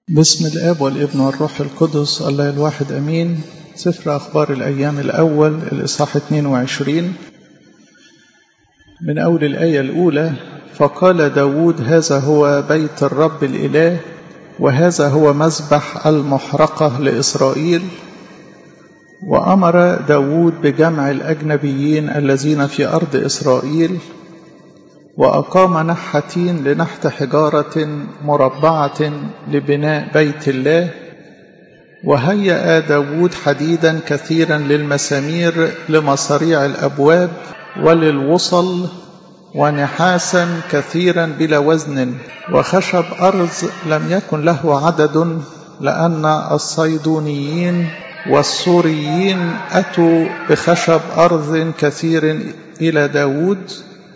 بسم الاب والابن والروح القدس الله الواحد امين سفر اخبار الايام الاول الاصحاح 22 من اول الايه الاولى فقال داود هذا هو بيت الرب الاله وهذا هو مذبح المحرقه لاسرائيل وامر داود بجمع الاجنبيين الذين في ارض اسرائيل وأقام نحتين لنحت حجارة مربعة لبناء بيت الله وهيأ داود حديدا كثيرا للمسامير لمصاريع الأبواب وللوصل ونحاسا كثيرا بلا وزن وخشب أرز لم يكن له عدد لأن الصيدونيين والسوريين أتوا بخشب أرز كثير إلى داود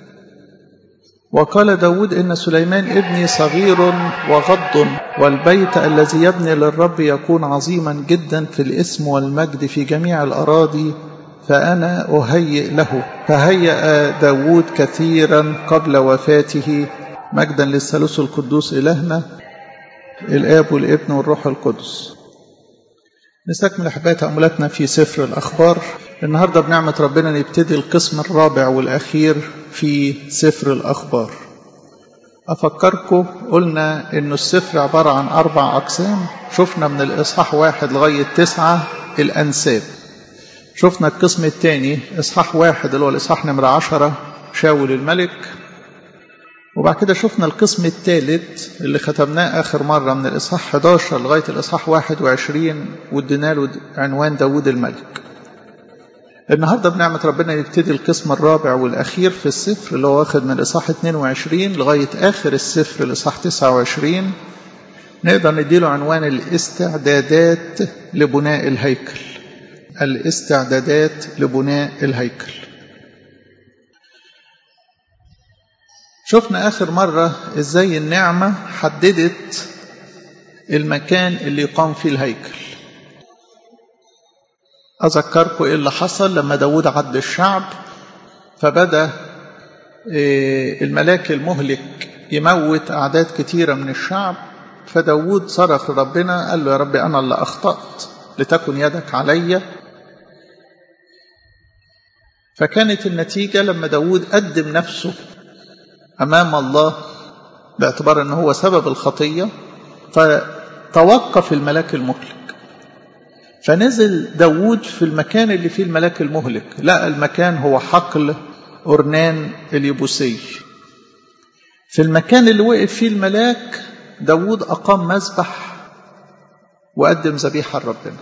وقال داود إن سليمان ابني صغير وغض والبيت الذي يبني للرب يكون عظيما جدا في الاسم والمجد في جميع الأراضي فأنا أهيئ له فهيأ داود كثيرا قبل وفاته مجدا للثالوث القدوس إلهنا الآب والابن والروح القدس نستكمل أحبائي تأملاتنا في سفر الأخبار النهاردة بنعمة ربنا نبتدي القسم الرابع والأخير في سفر الأخبار أفكركم قلنا إنه السفر عبارة عن أربع أقسام شفنا من الإصحاح واحد لغاية تسعة الأنساب شفنا القسم الثاني إصحاح واحد اللي هو الإصحاح نمرة عشرة شاول الملك وبعد كده شفنا القسم الثالث اللي ختمناه آخر مرة من الإصحاح 11 لغاية الإصحاح 21 وادينا له عنوان داوود الملك النهاردة بنعمة ربنا نبتدي القسم الرابع والأخير في السفر اللي هو واخد من الإصحاح 22 لغاية آخر السفر الإصحاح 29 نقدر نديله عنوان الاستعدادات لبناء الهيكل الاستعدادات لبناء الهيكل شفنا آخر مرة إزاي النعمة حددت المكان اللي يقام فيه الهيكل أذكركم إيه اللي حصل لما داود عد الشعب فبدأ الملاك المهلك يموت أعداد كتيرة من الشعب فداود صرخ لربنا قال له يا رب أنا اللي أخطأت لتكن يدك علي فكانت النتيجة لما داود قدم نفسه أمام الله باعتبار أنه هو سبب الخطية فتوقف الملاك المهلك فنزل داود في المكان اللي فيه الملاك المهلك لقى المكان هو حقل أرنان اليبوسي في المكان اللي وقف فيه الملاك داود أقام مذبح وقدم ذبيحة لربنا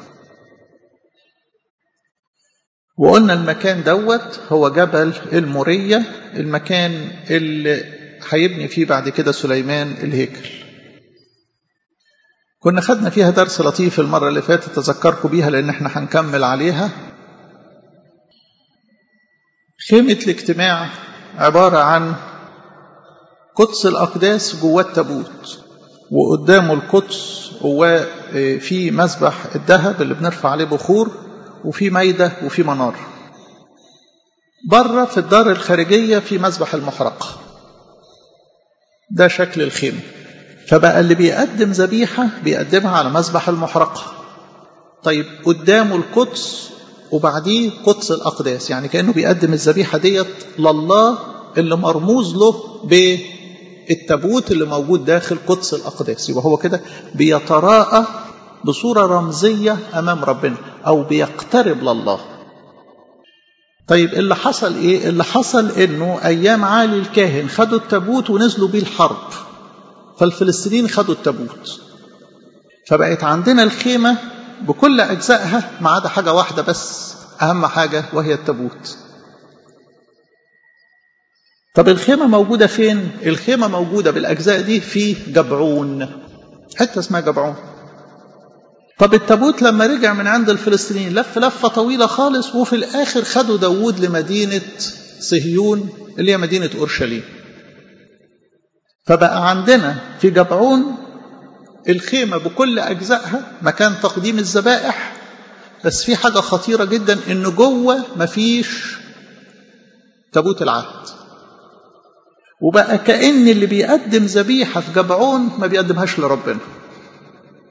وقلنا المكان دوت هو جبل المورية المكان اللي هيبني فيه بعد كده سليمان الهيكل كنا خدنا فيها درس لطيف المرة اللي فاتت تذكركم بيها لأن احنا هنكمل عليها خيمة الاجتماع عبارة عن قدس الأقداس جواه التابوت وقدامه القدس هو في مسبح الذهب اللي بنرفع عليه بخور وفي ميدة وفي منار بره في الدار الخارجية في مسبح المحرقة ده شكل الخيمة فبقى اللي بيقدم ذبيحة بيقدمها على مسبح المحرقة طيب قدامه القدس وبعديه قدس الأقداس يعني كأنه بيقدم الذبيحة ديت لله اللي مرموز له بالتابوت اللي موجود داخل قدس الأقداس يبقى هو كده بيتراءى بصورة رمزية أمام ربنا أو بيقترب لله طيب اللي حصل إيه؟ اللي حصل إنه أيام عالي الكاهن خدوا التابوت ونزلوا بيه الحرب فالفلسطينيين خدوا التابوت فبقت عندنا الخيمة بكل أجزائها ما عدا حاجة واحدة بس أهم حاجة وهي التابوت طب الخيمة موجودة فين؟ الخيمة موجودة بالأجزاء دي في جبعون حتة اسمها جبعون طب التابوت لما رجع من عند الفلسطينيين لف لفة طويلة خالص وفي الآخر خدوا داوود لمدينة صهيون اللي هي مدينة أورشليم فبقى عندنا في جبعون الخيمة بكل أجزائها مكان تقديم الذبائح بس في حاجة خطيرة جدا إن جوه مفيش تابوت العهد وبقى كأن اللي بيقدم ذبيحة في جبعون ما بيقدمهاش لربنا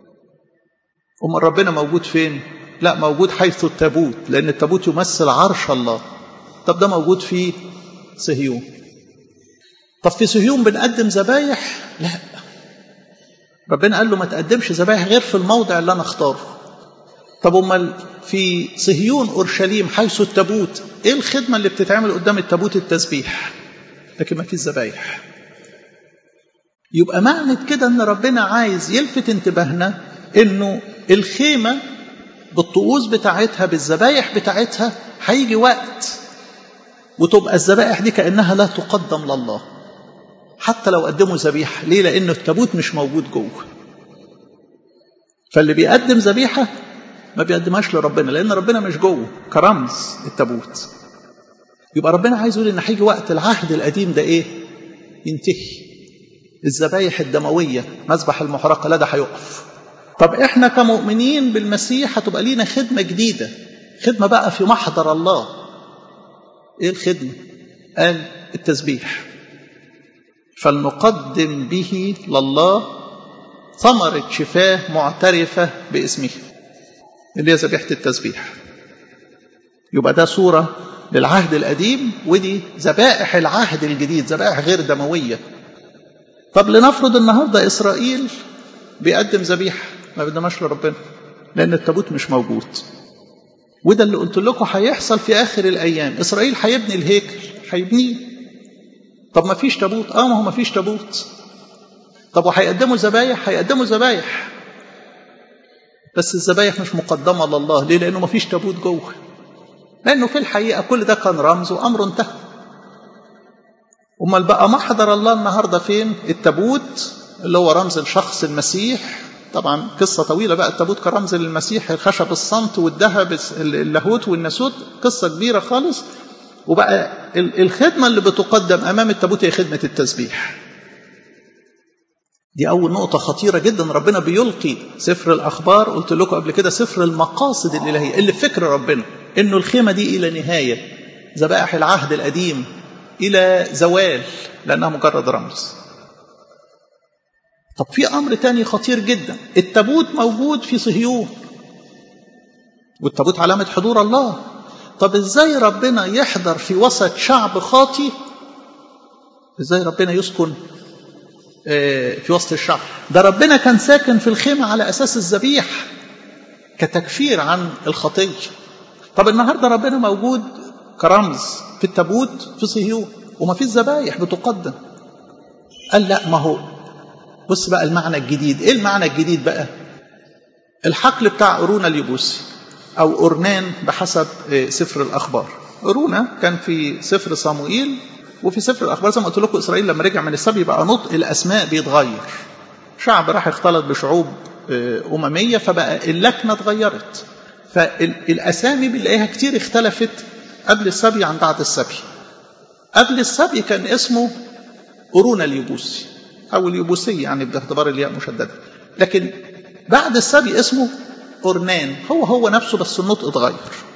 أمال ربنا موجود فين لا موجود حيث التابوت لأن التابوت يمثل عرش الله طب ده موجود في صهيون طب في صهيون بنقدم ذبايح لا ربنا قال له ما تقدمش ذبايح غير في الموضع اللي انا اختاره طب امال في صهيون اورشليم حيث التابوت ايه الخدمه اللي بتتعمل قدام التابوت التسبيح لكن ما فيش ذبايح يبقى معنى كده ان ربنا عايز يلفت انتباهنا انه الخيمه بالطقوس بتاعتها بالذبايح بتاعتها هيجي وقت وتبقى الذبائح دي كانها لا تقدم لله حتى لو قدموا ذبيحه ليه لان التابوت مش موجود جوه فاللي بيقدم ذبيحه ما بيقدمهاش لربنا لان ربنا مش جوه كرمز التابوت يبقى ربنا عايز يقول ان هيجي وقت العهد القديم ده ايه ينتهي الذبايح الدمويه مذبح المحرقه لا ده هيقف طب احنا كمؤمنين بالمسيح هتبقى لينا خدمه جديده خدمه بقى في محضر الله ايه الخدمه قال التسبيح فلنقدم به لله ثمرة شفاه معترفة باسمه اللي هي ذبيحة التسبيح يبقى ده صورة للعهد القديم ودي ذبائح العهد الجديد ذبائح غير دموية طب لنفرض النهاردة إسرائيل بيقدم ذبيحة ما بدناش لربنا لأن التابوت مش موجود وده اللي قلت لكم هيحصل في آخر الأيام إسرائيل هيبني الهيكل هيبنيه طب ما فيش تابوت اه ما هو ما فيش تابوت طب وهيقدموا ذبايح هيقدموا ذبايح بس الذبايح مش مقدمه لله ليه لانه ما فيش تابوت جوه لانه في الحقيقه كل ده كان رمز وامر انتهى امال بقى محضر الله النهارده فين التابوت اللي هو رمز الشخص المسيح طبعا قصه طويله بقى التابوت كرمز للمسيح الخشب الصمت والذهب اللاهوت والناسوت قصه كبيره خالص وبقى الخدمة اللي بتقدم أمام التابوت هي خدمة التسبيح دي أول نقطة خطيرة جدا ربنا بيلقي سفر الأخبار قلت لكم قبل كده سفر المقاصد الإلهية اللي في فكر ربنا إنه الخيمة دي إلى نهاية ذبائح العهد القديم إلى زوال لأنها مجرد رمز طب في أمر تاني خطير جدا التابوت موجود في صهيون والتابوت علامة حضور الله طب ازاي ربنا يحضر في وسط شعب خاطي ازاي ربنا يسكن في وسط الشعب ده ربنا كان ساكن في الخيمة على أساس الذبيح كتكفير عن الخطية طب النهاردة ربنا موجود كرمز في التابوت في صهيون وما فيش ذبايح بتقدم قال لا ما هو بص بقى المعنى الجديد ايه المعنى الجديد بقى الحقل بتاع أرونا اليبوسي أو أورنان بحسب سفر الأخبار أرونا كان في سفر صموئيل وفي سفر الأخبار زي ما قلت لكم إسرائيل لما رجع من السبي بقى نطق الأسماء بيتغير شعب راح اختلط بشعوب أممية فبقى اللكنة اتغيرت فالأسامي بنلاقيها كتير اختلفت قبل السبي عن بعد السبي قبل السبي كان اسمه أرونا اليبوسي أو اليبوسي يعني باعتبار الياء مشددة لكن بعد السبي اسمه أورنان هو هو نفسه بس النطق اتغير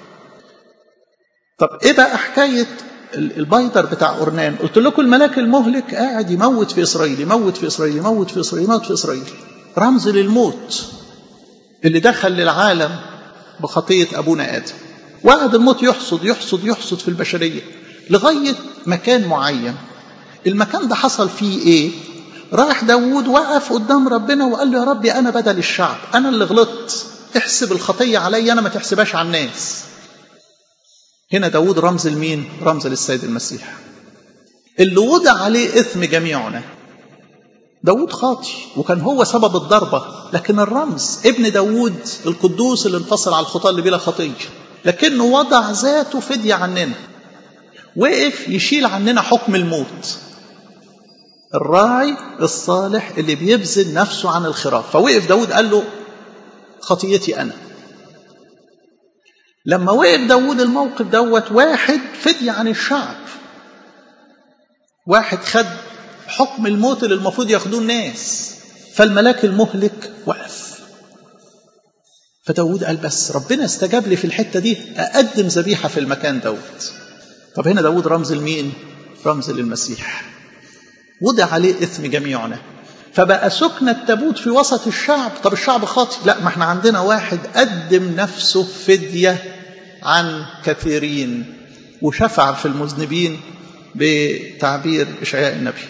طب ايه بقى حكاية البايدر بتاع أورنان قلت لكم الملاك المهلك قاعد يموت في إسرائيل يموت في إسرائيل يموت في إسرائيل يموت في إسرائيل رمز للموت اللي دخل للعالم بخطية أبونا آدم وقعد الموت يحصد يحصد يحصد في البشرية لغاية مكان معين المكان ده حصل فيه ايه راح داود وقف قدام ربنا وقال له يا ربي أنا بدل الشعب أنا اللي غلطت احسب الخطية علي أنا ما تحسبهاش على الناس هنا داود رمز لمين رمز للسيد المسيح اللي وضع عليه إثم جميعنا داود خاطي وكان هو سبب الضربة لكن الرمز ابن داود القدوس اللي انفصل على الخطاة اللي بلا خطية لكنه وضع ذاته فدية عننا وقف يشيل عننا حكم الموت الراعي الصالح اللي بيبذل نفسه عن الخراف فوقف داود قال له خطيتي أنا لما وقف داود الموقف دوت واحد فدية عن الشعب واحد خد حكم الموت اللي المفروض ياخدوه الناس فالملاك المهلك وقف فداود قال بس ربنا استجاب لي في الحتة دي أقدم ذبيحة في المكان دوت طب هنا داود رمز لمين رمز للمسيح وضع عليه إثم جميعنا فبقى سكن التابوت في وسط الشعب طب الشعب خاطي لا ما احنا عندنا واحد قدم نفسه فدية عن كثيرين وشفع في المذنبين بتعبير إشعياء النبي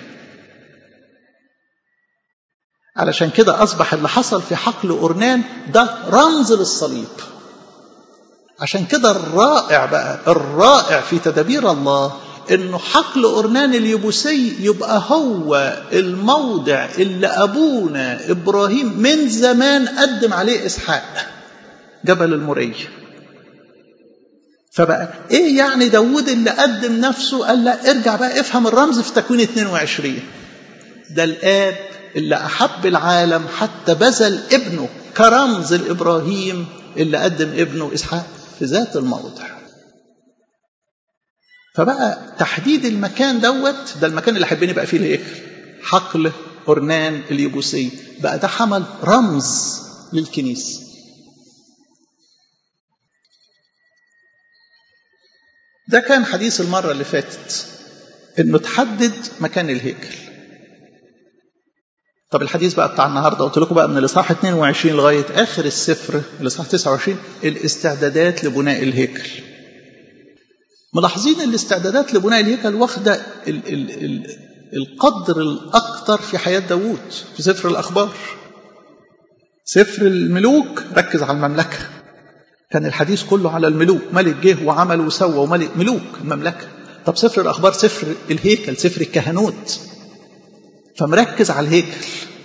علشان كده أصبح اللي حصل في حقل أورنان ده رمز للصليب عشان كده الرائع بقى الرائع في تدابير الله انه حقل أورنان اليبوسي يبقى هو الموضع اللي أبونا إبراهيم من زمان قدم عليه إسحاق جبل المري فبقى ايه يعني داود اللي قدم نفسه قال لا ارجع بقى افهم الرمز في تكوين 22 ده الآب اللي أحب العالم حتى بذل ابنه كرمز لإبراهيم اللي قدم ابنه إسحاق في ذات الموضع فبقى تحديد المكان دوت ده المكان اللي حابين يبقى فيه الهيكل حقل أرنان اليبوسي بقى ده حمل رمز للكنيسة ده كان حديث المرة اللي فاتت انه تحدد مكان الهيكل طب الحديث بقى بتاع النهارده قلت لكم بقى من الاصحاح 22 لغايه اخر السفر الاصحاح 29 الاستعدادات لبناء الهيكل. ملاحظين الاستعدادات لبناء الهيكل واخده ال ال ال القدر الاكثر في حياه داوود في سفر الاخبار. سفر الملوك ركز على المملكه. كان الحديث كله على الملوك، ملك جه وعمل وسوى وملك ملوك المملكه. طب سفر الاخبار سفر الهيكل، سفر الكهنوت. فمركز على الهيكل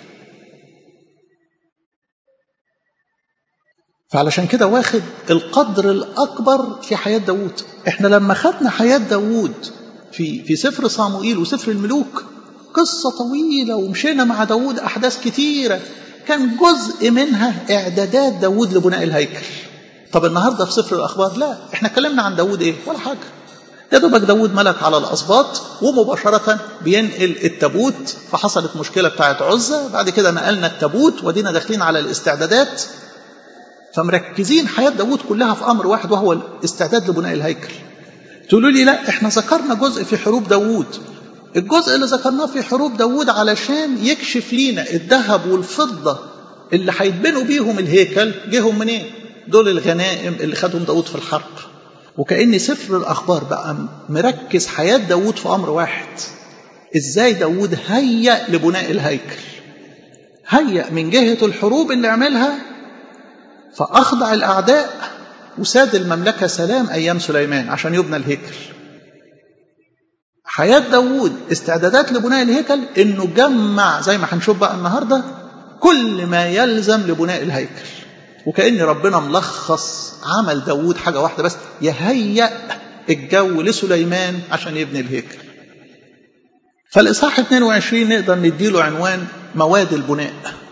فعلشان كده واخد القدر الأكبر في حياة داوود احنا لما خدنا حياة داوود في في سفر صاموئيل وسفر الملوك قصة طويلة ومشينا مع داوود أحداث كتيرة كان جزء منها إعدادات داوود لبناء الهيكل طب النهاردة في سفر الأخبار لا احنا اتكلمنا عن داوود ايه ولا حاجة يا دوبك داود ملك على الأسباط ومباشرة بينقل التابوت فحصلت مشكلة بتاعت عزة بعد كده نقلنا التابوت ودينا داخلين على الاستعدادات فمركزين حياة داود كلها في أمر واحد وهو الاستعداد لبناء الهيكل تقولوا لي لا احنا ذكرنا جزء في حروب داود الجزء اللي ذكرناه في حروب داود علشان يكشف لينا الذهب والفضة اللي هيتبنوا بيهم الهيكل جيهم منين دول الغنائم اللي خدهم داود في الحرب وكأن سفر الأخبار بقى مركز حياة داود في أمر واحد إزاي داود هيأ لبناء الهيكل هيأ من جهة الحروب اللي عملها فأخضع الأعداء وساد المملكة سلام أيام سليمان عشان يبنى الهيكل حياة داود استعدادات لبناء الهيكل إنه جمع زي ما هنشوف بقى النهاردة كل ما يلزم لبناء الهيكل وكأن ربنا ملخص عمل داود حاجة واحدة بس يهيأ الجو لسليمان عشان يبني الهيكل فالإصحاح 22 نقدر نديله عنوان مواد البناء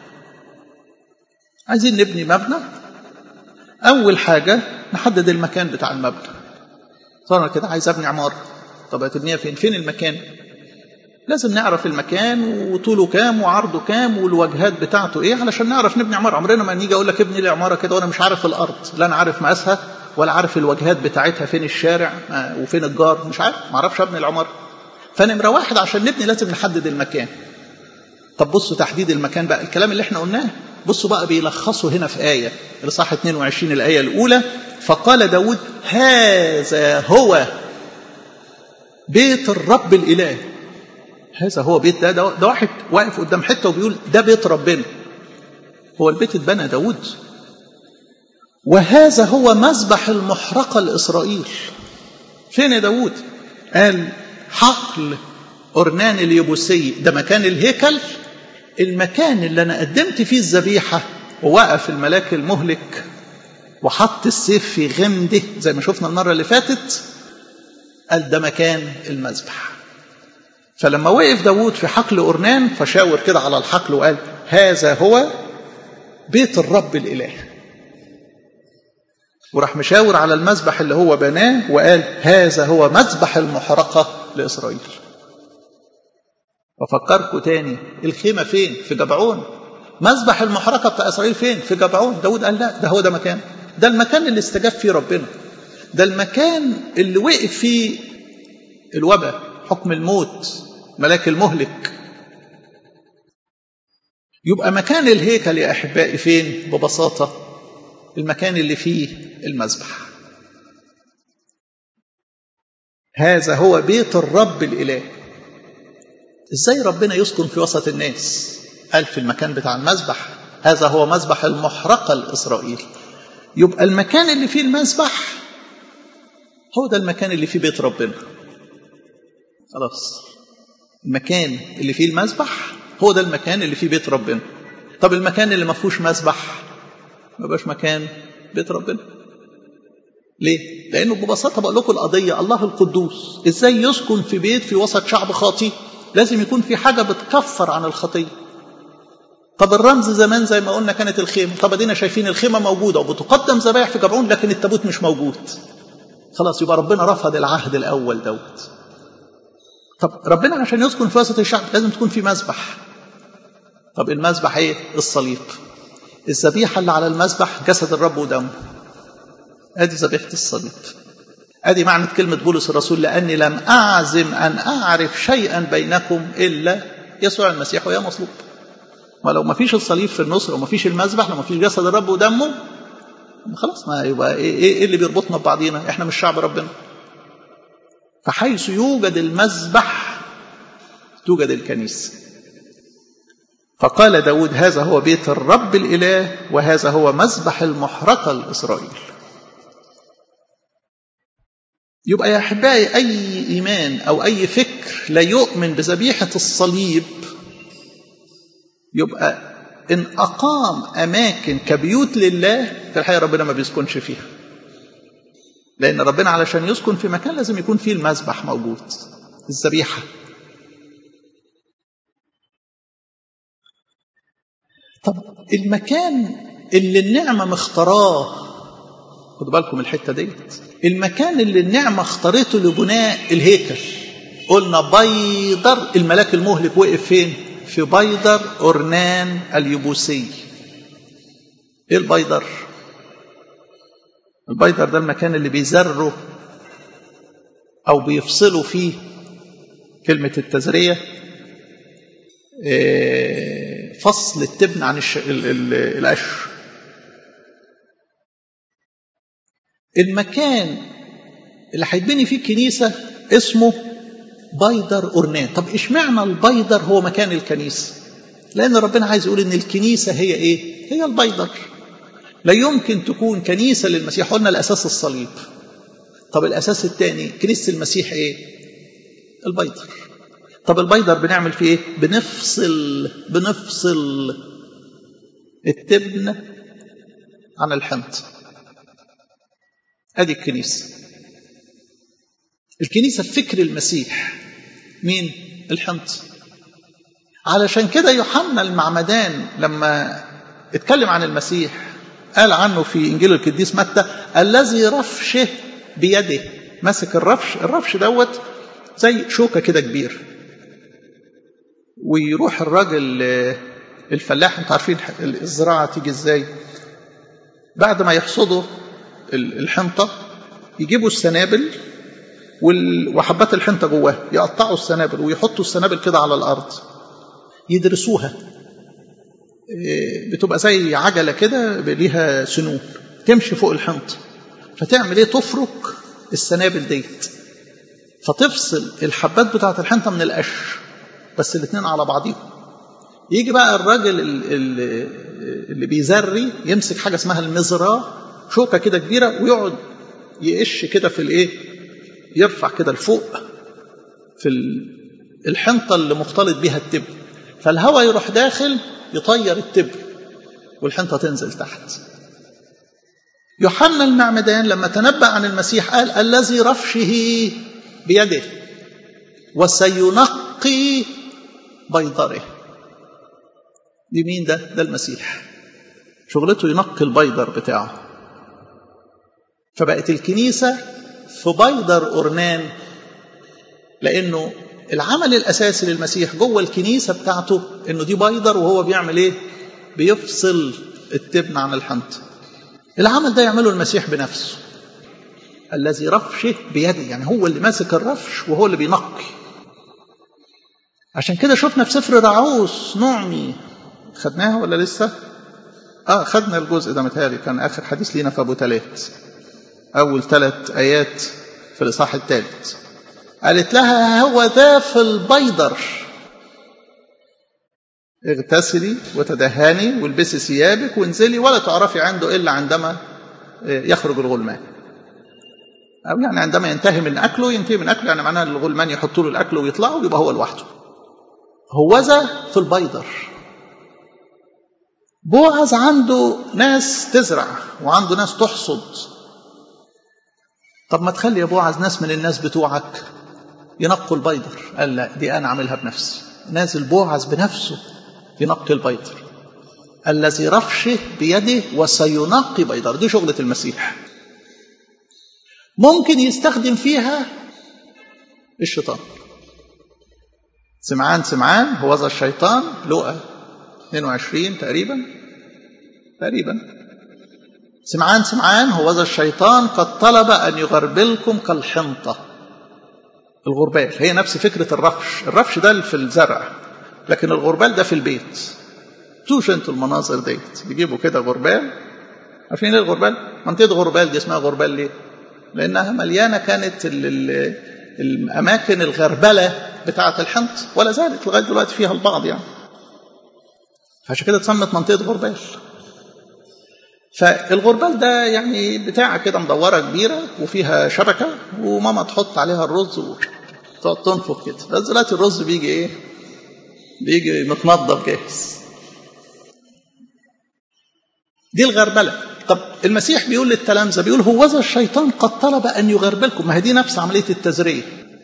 عايزين نبني مبنى أول حاجة نحدد المكان بتاع المبنى صار كده عايز أبني عمارة طب هتبنيها فين فين المكان لازم نعرف المكان وطوله كام وعرضه كام والواجهات بتاعته ايه علشان نعرف نبني عماره عمرنا ما نيجي اقول لك ابني لي عماره كده وانا مش عارف الارض لا انا عارف مقاسها ولا عارف الواجهات بتاعتها فين الشارع وفين الجار مش عارف ما اعرفش ابني العماره فنمره واحد عشان نبني لازم نحدد المكان طب بصوا تحديد المكان بقى الكلام اللي احنا قلناه بصوا بقى بيلخصوا هنا في آية الإصحاح 22 الآية الأولى فقال داود هذا هو بيت الرب الإله هذا هو بيت ده, ده ده واحد واقف قدام حته وبيقول ده بيت ربنا هو البيت اتبنى داود وهذا هو مذبح المحرقة لإسرائيل فين يا داود قال حقل أرنان اليبوسي ده مكان الهيكل المكان اللي أنا قدمت فيه الذبيحة ووقف الملاك المهلك وحط السيف في غمده زي ما شفنا المرة اللي فاتت قال ده مكان المذبح فلما وقف داود في حقل أرنان فشاور كده على الحقل وقال هذا هو بيت الرب الإله وراح مشاور على المذبح اللي هو بناه وقال هذا هو مذبح المحرقة لإسرائيل وفكركم تاني الخيمة فين في جبعون مذبح المحرقة بتاع إسرائيل فين في جبعون داود قال لا ده هو ده مكان ده المكان اللي استجاب فيه ربنا ده المكان اللي وقف فيه الوباء حكم الموت ملاك المهلك يبقى مكان الهيكل يا أحبائي فين ببساطة المكان اللي فيه المذبح هذا هو بيت الرب الإله إزاي ربنا يسكن في وسط الناس قال في المكان بتاع المذبح هذا هو مذبح المحرقة لإسرائيل يبقى المكان اللي فيه المذبح هو ده المكان اللي فيه بيت ربنا خلاص المكان اللي فيه المذبح هو ده المكان اللي فيه بيت ربنا طب المكان اللي ما فيهوش مذبح ما بقاش مكان بيت ربنا ليه؟ لأنه ببساطة بقول لكم القضية الله القدوس إزاي يسكن في بيت في وسط شعب خاطي لازم يكون في حاجة بتكفر عن الخطية طب الرمز زمان زي ما قلنا كانت الخيمة طب ادينا شايفين الخيمة موجودة وبتقدم ذبائح في جبعون لكن التابوت مش موجود خلاص يبقى ربنا رفض العهد الأول دوت طب ربنا عشان يسكن في وسط الشعب لازم تكون في مذبح طب المذبح ايه الصليب الذبيحة اللي على المذبح جسد الرب ودمه ادي ذبيحة الصليب ادي معنى كلمة بولس الرسول لأني لم أعزم أن أعرف شيئا بينكم إلا يسوع المسيح ويا مصلوب ولو ما فيش الصليب في النص لو ما فيش المذبح لو ما فيش جسد الرب ودمه خلاص ما يبقى ايه, إيه اللي بيربطنا ببعضينا احنا مش شعب ربنا فحيث يوجد المذبح توجد الكنيسة فقال داود هذا هو بيت الرب الإله وهذا هو مذبح المحرقة لإسرائيل يبقى يا أحبائي أي إيمان أو أي فكر لا يؤمن بذبيحة الصليب يبقى إن أقام أماكن كبيوت لله في الحقيقة ربنا ما بيسكنش فيها لأن ربنا علشان يسكن في مكان لازم يكون فيه المذبح موجود الذبيحة طب المكان اللي النعمة مختاراه خدوا بالكم الحتة ديت المكان اللي النعمة اختارته لبناء الهيكل قلنا بيضر الملاك المهلك وقف فين في بيضر أرنان اليبوسي ايه البيضر البيضر ده المكان اللي بيزروا او بيفصلوا فيه كلمة التزرية فصل التبن عن الش... ال... ال... القش المكان اللي هيتبني فيه الكنيسة اسمه بيدر أورنان طب اشمعنى البيدر هو مكان الكنيسة لأن ربنا عايز يقول إن الكنيسة هي إيه هي البيدر لا يمكن تكون كنيسة للمسيح قلنا الأساس الصليب طب الأساس الثاني كنيسة المسيح إيه البيدر طب البيدر بنعمل فيه إيه بنفصل بنفصل التبن عن الحنط ادي الكنيسه الكنيسه في فكر المسيح مين الحنط علشان كده يوحنا المعمدان لما اتكلم عن المسيح قال عنه في انجيل القديس متى الذي رفشه بيده ماسك الرفش الرفش دوت زي شوكه كده كبير ويروح الراجل الفلاح انتوا عارفين الزراعه تيجي ازاي بعد ما يحصدوا الحنطة يجيبوا السنابل وحبات الحنطة جواها يقطعوا السنابل ويحطوا السنابل كده على الأرض يدرسوها بتبقى زي عجلة كده ليها سنون تمشي فوق الحنطة فتعمل ايه تفرك السنابل ديت فتفصل الحبات بتاعة الحنطة من القش بس الاثنين على بعضيهم يجي بقى الراجل اللي بيزري يمسك حاجة اسمها المزراه شوكة كده كبيرة ويقعد يقش كده في الايه يرفع كده لفوق في الحنطة اللي مختلط بيها التبن فالهواء يروح داخل يطير التبن والحنطة تنزل تحت يوحنا المعمدان لما تنبأ عن المسيح قال الذي رفشه بيده وسينقي بيضره دي مين ده؟ ده المسيح شغلته ينقي البيضر بتاعه فبقت الكنيسة في بيضر أورنان لأنه العمل الأساسي للمسيح جوه الكنيسة بتاعته إنه دي بيضر وهو بيعمل إيه؟ بيفصل التبن عن الحنط. العمل ده يعمله المسيح بنفسه. الذي رفشه بيده يعني هو اللي ماسك الرفش وهو اللي بينقي. عشان كده شفنا في سفر رعوس نعمي خدناها ولا لسه اه خدنا الجزء ده متهيألي كان اخر حديث لينا في ابو تلات اول ثلاث ايات في الاصحاح الثالث قالت لها هو ذا في البيضر اغتسلي وتدهني والبسي ثيابك وانزلي ولا تعرفي عنده الا عندما يخرج الغلمان او يعني عندما ينتهي من اكله ينتهي من اكله يعني معناها الغلمان يحطوا له الاكل ويطلعوا ويبقى هو لوحده هوذا في البيضر بوعز عنده ناس تزرع وعنده ناس تحصد طب ما تخلي يا بوعز ناس من الناس بتوعك ينقوا البيضر قال لا دي انا اعملها بنفسي نازل بوعز بنفسه ينقي البيضر الذي رفشه بيده وسينقي بيضر دي شغلة المسيح ممكن يستخدم فيها الشيطان سمعان سمعان هو ذا الشيطان لقى 22 تقريبا تقريبا سمعان سمعان هو ذا الشيطان قد طلب أن يغربلكم كالحنطة الغربال هي نفس فكرة الرفش الرفش ده في الزرع لكن الغربال ده في البيت شوفوا انتوا المناظر ديت بيجيبوا كده غربال عارفين ايه الغربال؟ منطقة غربال دي اسمها غربال ليه؟ لأنها مليانة كانت ال ال الأماكن الغربلة بتاعة الحنط ولا زالت لغاية دلوقتي فيها البعض يعني عشان كده اتسمت منطقة غربال فالغربال ده يعني بتاعة كده مدورة كبيرة وفيها شبكة وماما تحط عليها الرز وتقعد تنفخ كده بس دلوقتي الرز بيجي ايه؟ بيجي متنضف جاهز دي الغربلة طب المسيح بيقول للتلامذة بيقول هوذا الشيطان قد طلب أن يغربلكم ما هي دي نفس عملية التزرية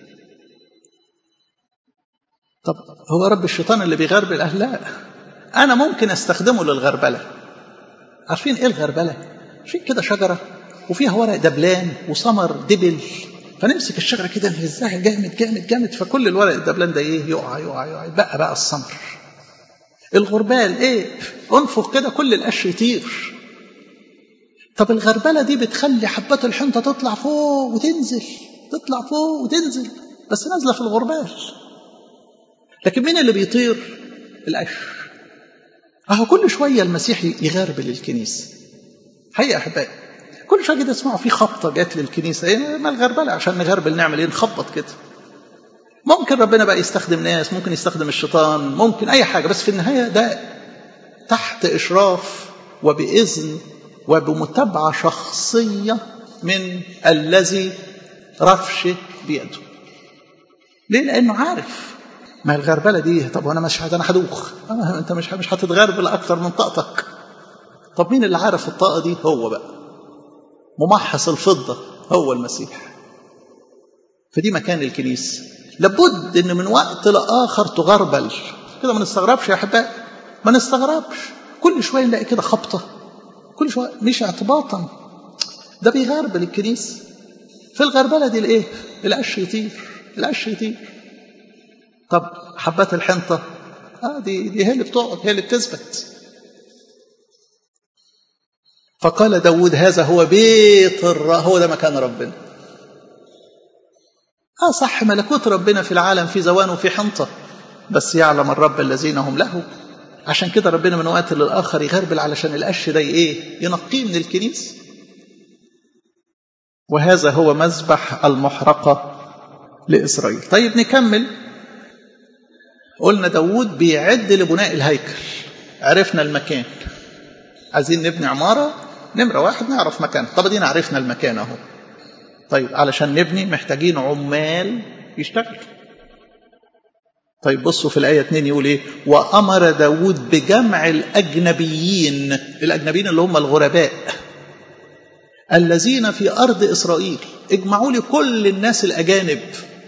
طب هو رب الشيطان اللي بيغربل أهل لا أنا ممكن أستخدمه للغربلة عارفين إيه الغربلة عارفين كده شجرة وفيها ورق دبلان وثمر دبل فنمسك الشجرة كده نهزها جامد جامد جامد فكل الورق الدبلان ده إيه يقع يقع يقع بقى بقى الثمر الغربال إيه انفخ كده كل القش يطير طب الغربلة دي بتخلي حبات الحنطة تطلع فوق وتنزل تطلع فوق وتنزل بس نازلة في الغربال لكن مين اللي بيطير القش اهو كل شوية المسيح يغربل الكنيسة حقيقة أحبائي كل شوية كده اسمعوا في خبطة جات للكنيسة ايه ما الغربلة عشان نغربل نعمل ايه نخبط كده ممكن ربنا بقى يستخدم ناس ممكن يستخدم الشيطان ممكن أي حاجة بس في النهاية ده تحت إشراف وبإذن وبمتابعة شخصية من الذي رفشه بيده ليه لأنه عارف ما الغربلة دي طب وانا مش انا هدوخ انت مش مش هتتغربل اكتر من طاقتك طب مين اللي عارف الطاقة دي هو بقى ممحص الفضة هو المسيح فدي مكان الكنيسة لابد ان من وقت لاخر تغربل كده ما نستغربش يا احبائي ما نستغربش كل شويه نلاقي كده خبطه كل شويه مش اعتباطا ده بيغربل الكنيسه في الغربله دي الايه القش يطير القش يطير طب حبات الحنطه اه دي دي هي اللي بتقعد هي اللي بتثبت فقال داود هذا هو بيت الر... هو ده مكان ربنا اه صح ملكوت ربنا في العالم في زوان وفي حنطه بس يعلم الرب الذين هم له عشان كده ربنا من وقت للآخر يغربل علشان القش ده إيه ينقيه من الكنيسة وهذا هو مذبح المحرقة لإسرائيل طيب نكمل قلنا داود بيعد لبناء الهيكل عرفنا المكان عايزين نبني عمارة نمرة واحد نعرف مكان طب دينا عرفنا المكان اهو طيب علشان نبني محتاجين عمال يشتغلوا طيب بصوا في الآية 2 يقول إيه وأمر داود بجمع الأجنبيين الأجنبيين اللي هم الغرباء الذين في أرض إسرائيل اجمعوا لي كل الناس الأجانب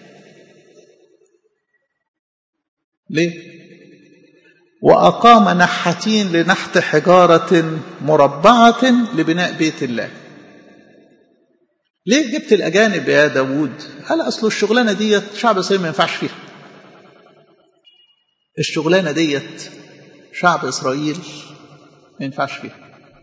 ليه وأقام نحتين لنحت حجارة مربعة لبناء بيت الله ليه جبت الأجانب يا داود قال أصل الشغلانة دي شعب إسرائيل ما ينفعش فيها الشغلانة ديت شعب إسرائيل ما ينفعش فيها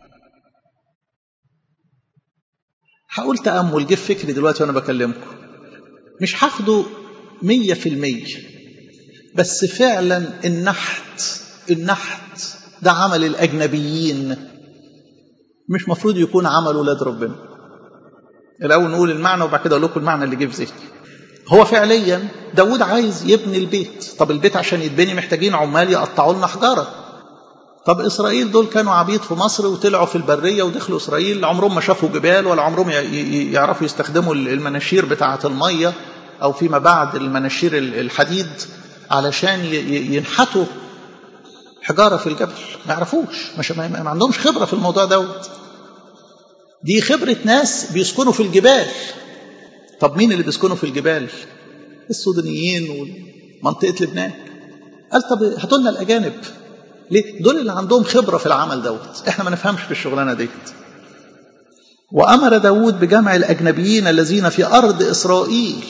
هقول تأمل جه في فكري دلوقتي وأنا بكلمكم مش هاخده مية في المية بس فعلا النحت النحت ده عمل الأجنبيين مش مفروض يكون عمل ولاد ربنا الأول نقول المعنى وبعد كده أقول لكم المعنى اللي جه في ذهني هو فعليا داود عايز يبني البيت طب البيت عشان يتبني محتاجين عمال يقطعوا لنا حجارة طب إسرائيل دول كانوا عبيد في مصر وطلعوا في البرية ودخلوا إسرائيل عمرهم ما شافوا جبال ولا عمرهم يعرفوا يستخدموا المناشير بتاعة المية أو فيما بعد المناشير الحديد علشان ينحتوا حجارة في الجبل ما يعرفوش مش ما عندهمش خبرة في الموضوع دوت دي خبرة ناس بيسكنوا في الجبال طب مين اللي بيسكنوا في الجبال السودانيين ومنطقة لبنان قال طب هاتوا لنا الأجانب ليه دول اللي عندهم خبرة في العمل دوت احنا ما نفهمش في الشغلانة ديت وأمر داود بجمع الأجنبيين الذين في أرض إسرائيل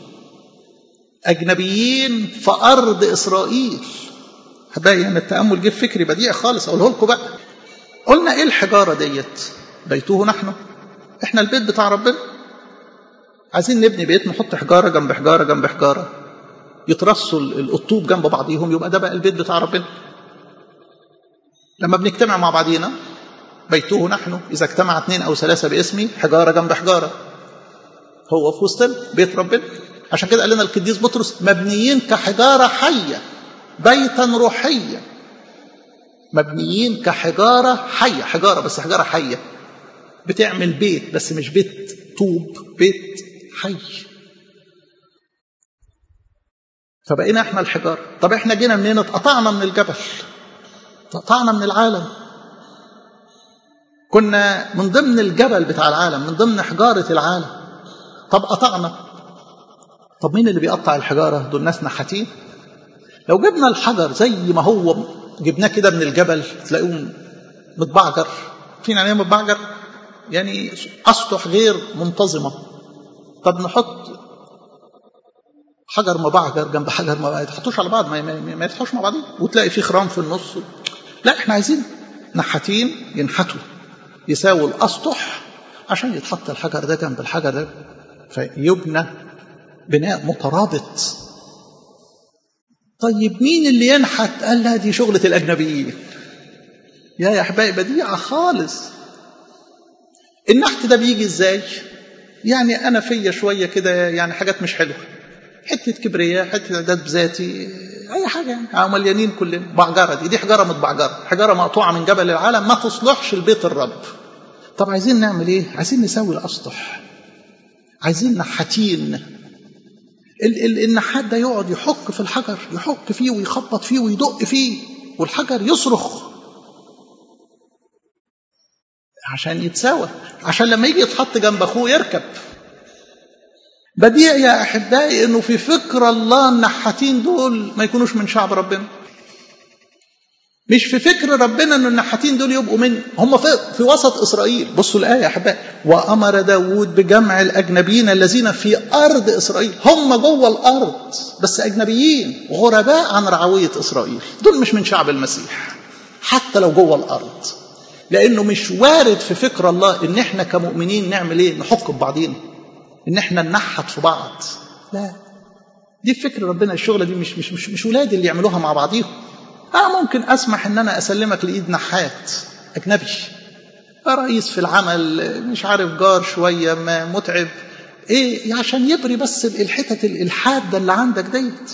أجنبيين في أرض إسرائيل حبايبي أن التأمل جه فكري بديع خالص أقوله لكم بقى قلنا إيه الحجارة ديت بيته نحن إحنا البيت بتاع ربنا عايزين نبني بيت نحط حجارة جنب حجارة جنب حجارة يترصوا الطوب جنب بعضيهم يبقى ده بقى البيت بتاع ربنا لما بنجتمع مع بعضينا بيته نحن إذا اجتمع اثنين أو ثلاثة باسمي حجارة جنب حجارة هو في وسطنا بيت ربنا عشان كده قال لنا القديس بطرس مبنيين كحجارة حية بيتا روحيا مبنيين كحجارة حية حجارة بس حجارة حية بتعمل بيت بس مش بيت طوب بيت حي فبقينا احنا الحجارة طب احنا جينا منين اتقطعنا من الجبل اتقطعنا من العالم كنا من ضمن الجبل بتاع العالم من ضمن حجارة العالم طب قطعنا طب مين اللي بيقطع الحجارة دول ناس نحاتين لو جبنا الحجر زي ما هو جبناه كده من الجبل تلاقوه متبعجر فين يعني متبعجر يعني أسطح غير منتظمة طب نحط حجر مبعجر جنب حجر ما يتحطوش على بعض ما, ما, ما يتحطوش مع بعضين وتلاقي في خرام في النص لا احنا عايزين نحاتين ينحتوا يساووا الأسطح عشان يتحط الحجر ده جنب الحجر ده فيبنى بناء مترابط طيب مين اللي ينحت قال لا دي شغلة الأجنبيين يا يا أحبائي بديعة خالص النحت ده بيجي ازاي يعني أنا فيا شوية كده يعني حاجات مش حلوة حتة كبرياء حتة إعداد بذاتي أي حاجة يعني مليانين كلنا بعجرة دي دي حجارة متبعجرة حجارة مقطوعة من جبل العالم ما تصلحش لبيت الرب طب عايزين نعمل ايه عايزين نسوي الأسطح عايزين نحاتين النحات ده يقعد يحك في الحجر يحك فيه ويخبط فيه ويدق فيه والحجر يصرخ عشان يتساوى عشان لما يجي يتحط جنب اخوه يركب بديع يا احبائي انه في فكر الله النحاتين دول ما يكونوش من شعب ربنا مش في فكر ربنا ان النحاتين دول يبقوا من هم في, في وسط اسرائيل بصوا الايه يا احبائي وامر داود بجمع الاجنبيين الذين في ارض اسرائيل هم جوه الارض بس اجنبيين غرباء عن رعويه اسرائيل دول مش من شعب المسيح حتى لو جوه الارض لانه مش وارد في فكر الله ان احنا كمؤمنين نعمل ايه نحك ببعضينا ان احنا ننحت في بعض لا دي فكر ربنا الشغله دي مش مش مش, مش ولاد اللي يعملوها مع بعضيهم أنا ممكن أسمح إن أنا أسلمك لإيد نحات أجنبي رئيس في العمل مش عارف جار شوية ما متعب إيه عشان يبري بس الحتت الحادة اللي عندك ديت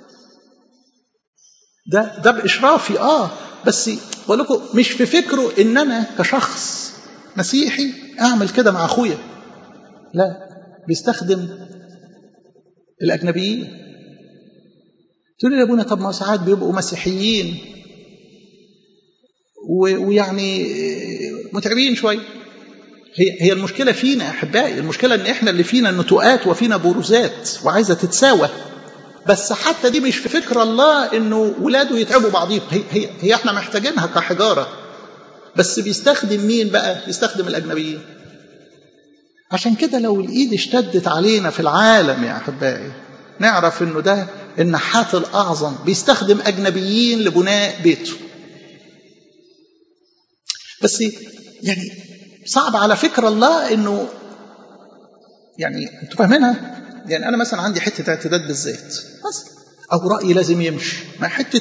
ده ده بإشرافي آه بس بقول لكم مش في فكره إن أنا كشخص مسيحي أعمل كده مع أخويا لا بيستخدم الأجنبيين تقول لي يا ابونا طب ما ساعات بيبقوا مسيحيين ويعني متعبين شويه هي هي المشكله فينا يا احبائي المشكله ان احنا اللي فينا نتوءات وفينا بروزات وعايزه تتساوى بس حتى دي مش في فكر الله انه ولاده يتعبوا بعضيهم هي هي هي احنا محتاجينها كحجاره بس بيستخدم مين بقى يستخدم الاجنبيين عشان كده لو الايد اشتدت علينا في العالم يا احبائي نعرف انه ده النحات الأعظم بيستخدم أجنبيين لبناء بيته بس يعني صعب على فكر الله انه يعني انتوا فاهمينها يعني انا مثلا عندي حته اعتداد بالذات مثلا او رايي لازم يمشي ما حته